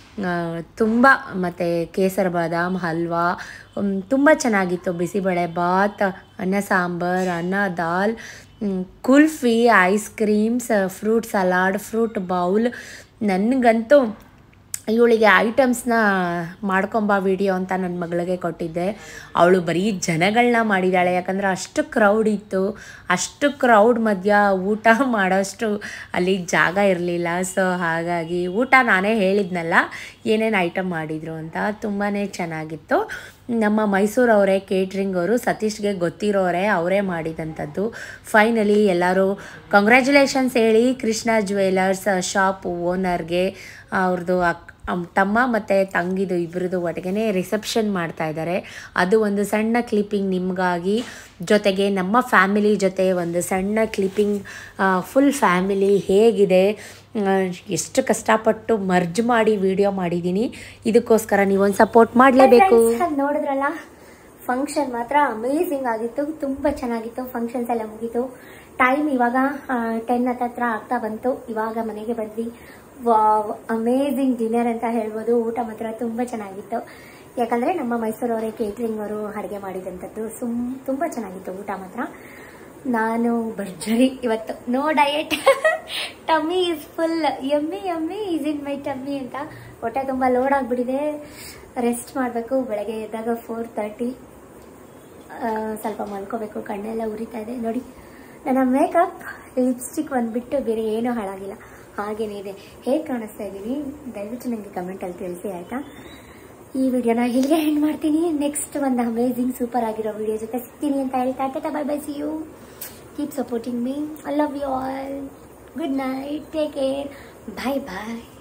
ತುಂಬ ಮತ್ತು ಕೇಸರ ಬಾದಾಮ್ ಹಲ್ವಾ ಮ್, ತುಂಬ ಚೆನ್ನಾಗಿತ್ತು ಬಿಸಿಬೇಳೆ ಬಾತ್ ಅನ್ನ ಸಾಂಬಾರ್ ಅನ್ನ ದಾಲ್ ಮ್, kulfi ice creams fruit salad fruit bowl ನನಗಂತೂ ಇವಳಿಗೆ ಐಟಮ್ಸ್ನ ಮಾಡ್ಕೊಂಬಾ ವಿಡಿಯೋ ಅಂತ ನನ್ನ ಮಗಳಿಗೆ ಕೊಟ್ಟಿದ್ದೆ ಅವಳು ಬರೀ ಜನಗಳನ್ನ ಮಾಡಿದ್ದಾಳೆ ಯಾಕಂದರೆ ಅಷ್ಟು ಕ್ರೌಡ್ ಇತ್ತು ಅಷ್ಟು ಕ್ರೌಡ್ ಮಧ್ಯ ಊಟ ಮಾಡೋಷ್ಟು ಅಲ್ಲಿ ಜಾಗ ಇರಲಿಲ್ಲ ಸೊ ಹಾಗಾಗಿ ಊಟ ನಾನೇ ಹೇಳಿದ್ನಲ್ಲ ಏನೇನು ಐಟಮ್ ಮಾಡಿದರು ಅಂತ ತುಂಬಾ ಚೆನ್ನಾಗಿತ್ತು ನಮ್ಮ ಮೈಸೂರವರೇ ಕೇಟ್ರಿಂಗ್ ಅವರು ಸತೀಶ್ಗೆ ಗೊತ್ತಿರೋರೆ ಅವರೇ ಮಾಡಿದಂಥದ್ದು ಫೈನಲಿ ಎಲ್ಲರೂ ಕಂಗ್ರ್ಯಾಚುಲೇಷನ್ಸ್ ಹೇಳಿ ಕೃಷ್ಣ ಜ್ಯುವೆಲರ್ಸ್ ಶಾಪ್ ಓನರ್ಗೆ ಅವ್ರದ್ದು ಅಕ್ ಅಮ್- ತಮ್ಮ ಮತ್ತು ತಂಗಿದು ಇಬ್ಬರದು ಒಟ್ಟಿಗೆ ರಿಸೆಪ್ಷನ್ ಮಾಡ್ತಾ ಇದ್ದಾರೆ ಅದು ಒಂದು ಸಣ್ಣ ಕ್ಲಿಪ್ಪಿಂಗ್ ನಿಮಗಾಗಿ ಜೊತೆಗೆ ನಮ್ಮ ಫ್ಯಾಮಿಲಿ ಜೊತೆ ಒಂದು ಸಣ್ಣ ಕ್ಲಿಪ್ಪಿಂಗ್ ಫುಲ್ ಫ್ಯಾಮಿಲಿ ಹೇಗಿದೆ ಆ, ಎಷ್ಟು ಕಷ್ಟಪಟ್ಟು ಮರ್ಜ್ ಮಾಡಿ ವಿಡಿಯೋ ಮಾಡಿದ್ದೀನಿ ಇದಕ್ಕೋಸ್ಕರ ನೀವೊಂದು ಸಪೋರ್ಟ್ ಮಾಡಲೇಬೇಕು Friends, ನೋಡಿದ್ರಲ್ಲ ಫಂಕ್ಷನ್ ಮಾತ್ರ ಅಮೇಝಿಂಗ್ ಆಗಿತ್ತು ತುಂಬ ಚೆನ್ನಾಗಿತ್ತು ಫಂಕ್ಷನ್ಸ್ ಎಲ್ಲ ಮುಗೀತು ಟೈಮ್ ಇವಾಗ ಟೆನ್ ಹತ್ತತ್ರ ಆಗ್ತಾ ಬಂತು ಇವಾಗ ಮನೆಗೆ ಬಂದ್ವಿ ವಾವ್ ಅಮೇಝಿಂಗ್ ಡಿನ್ನರ್ ಅಂತ ಹೇಳ್ಬೋದು ಊಟ ಮಾತ್ರ ತುಂಬ ಚೆನ್ನಾಗಿತ್ತು ಯಾಕಂದ್ರೆ ನಮ್ಮ ಮೈಸೂರವರೇ ಕೇಟ್ರಿಂಗ್ ಅವರು ಅಡುಗೆ ಮಾಡಿದಂಥದ್ದು ಸುಮ್ ತುಂಬ ಚೆನ್ನಾಗಿತ್ತು ಊಟ ಮಾತ್ರ ನಾನು ಭರ್ಜರಿ ಇವತ್ತು no diet tummy is full ಎಮ್ಮಿ ಎಮ್ಮಿ ಈಸ್ ಇನ್ ಮೈ ಟಮ್ಮಿ ಅಂತ ಹೊಟ್ಟೆ ತುಂಬ ಲೋಡ್ ಆಗಿಬಿಟ್ಟಿದೆ ರೆಸ್ಟ್ ಮಾಡಬೇಕು ಬೆಳಗ್ಗೆ ಎದ್ದಾಗ ಫೋರ್ ತರ್ಟಿ ಸ್ವಲ್ಪ ಮಲ್ಕೋಬೇಕು ಕಣ್ಣೆಲ್ಲ ಉರಿತಾ ಇದೆ ನೋಡಿ ನನ್ನ ಮೇಕಪ್ ಲಿಪ್ಸ್ಟಿಕ್ ಬಂದ್ಬಿಟ್ಟು ಬೇರೆ ಏನೂ ಹಾಳಾಗಿಲ್ಲ ಹಾಗೇನೇ ಇದೆ ಹೇಗೆ ಕಾಣಿಸ್ತಾ ಇದ್ದೀನಿ ದಯವಿಟ್ಟು ನನಗೆ ಕಮೆಂಟಲ್ಲಿ ತಿಳಿಸಿ ಆಯಿತಾ ಈ ವಿಡಿಯೋನ ಇಲ್ಲಿಗೆ ಎಂಡ್ ಮಾಡ್ತೀನಿ ನೆಕ್ಸ್ಟ್ ಒಂದು ಅಮೇಝಿಂಗ್ ಸೂಪರ್ ಆಗಿರೋ ವಿಡಿಯೋ ಜೊತೆ ಸಿಗ್ತೀನಿ ಅಂತ ಹೇಳ್ತಾ tata bye bye see you keep supporting me I love you all good night take care bye bye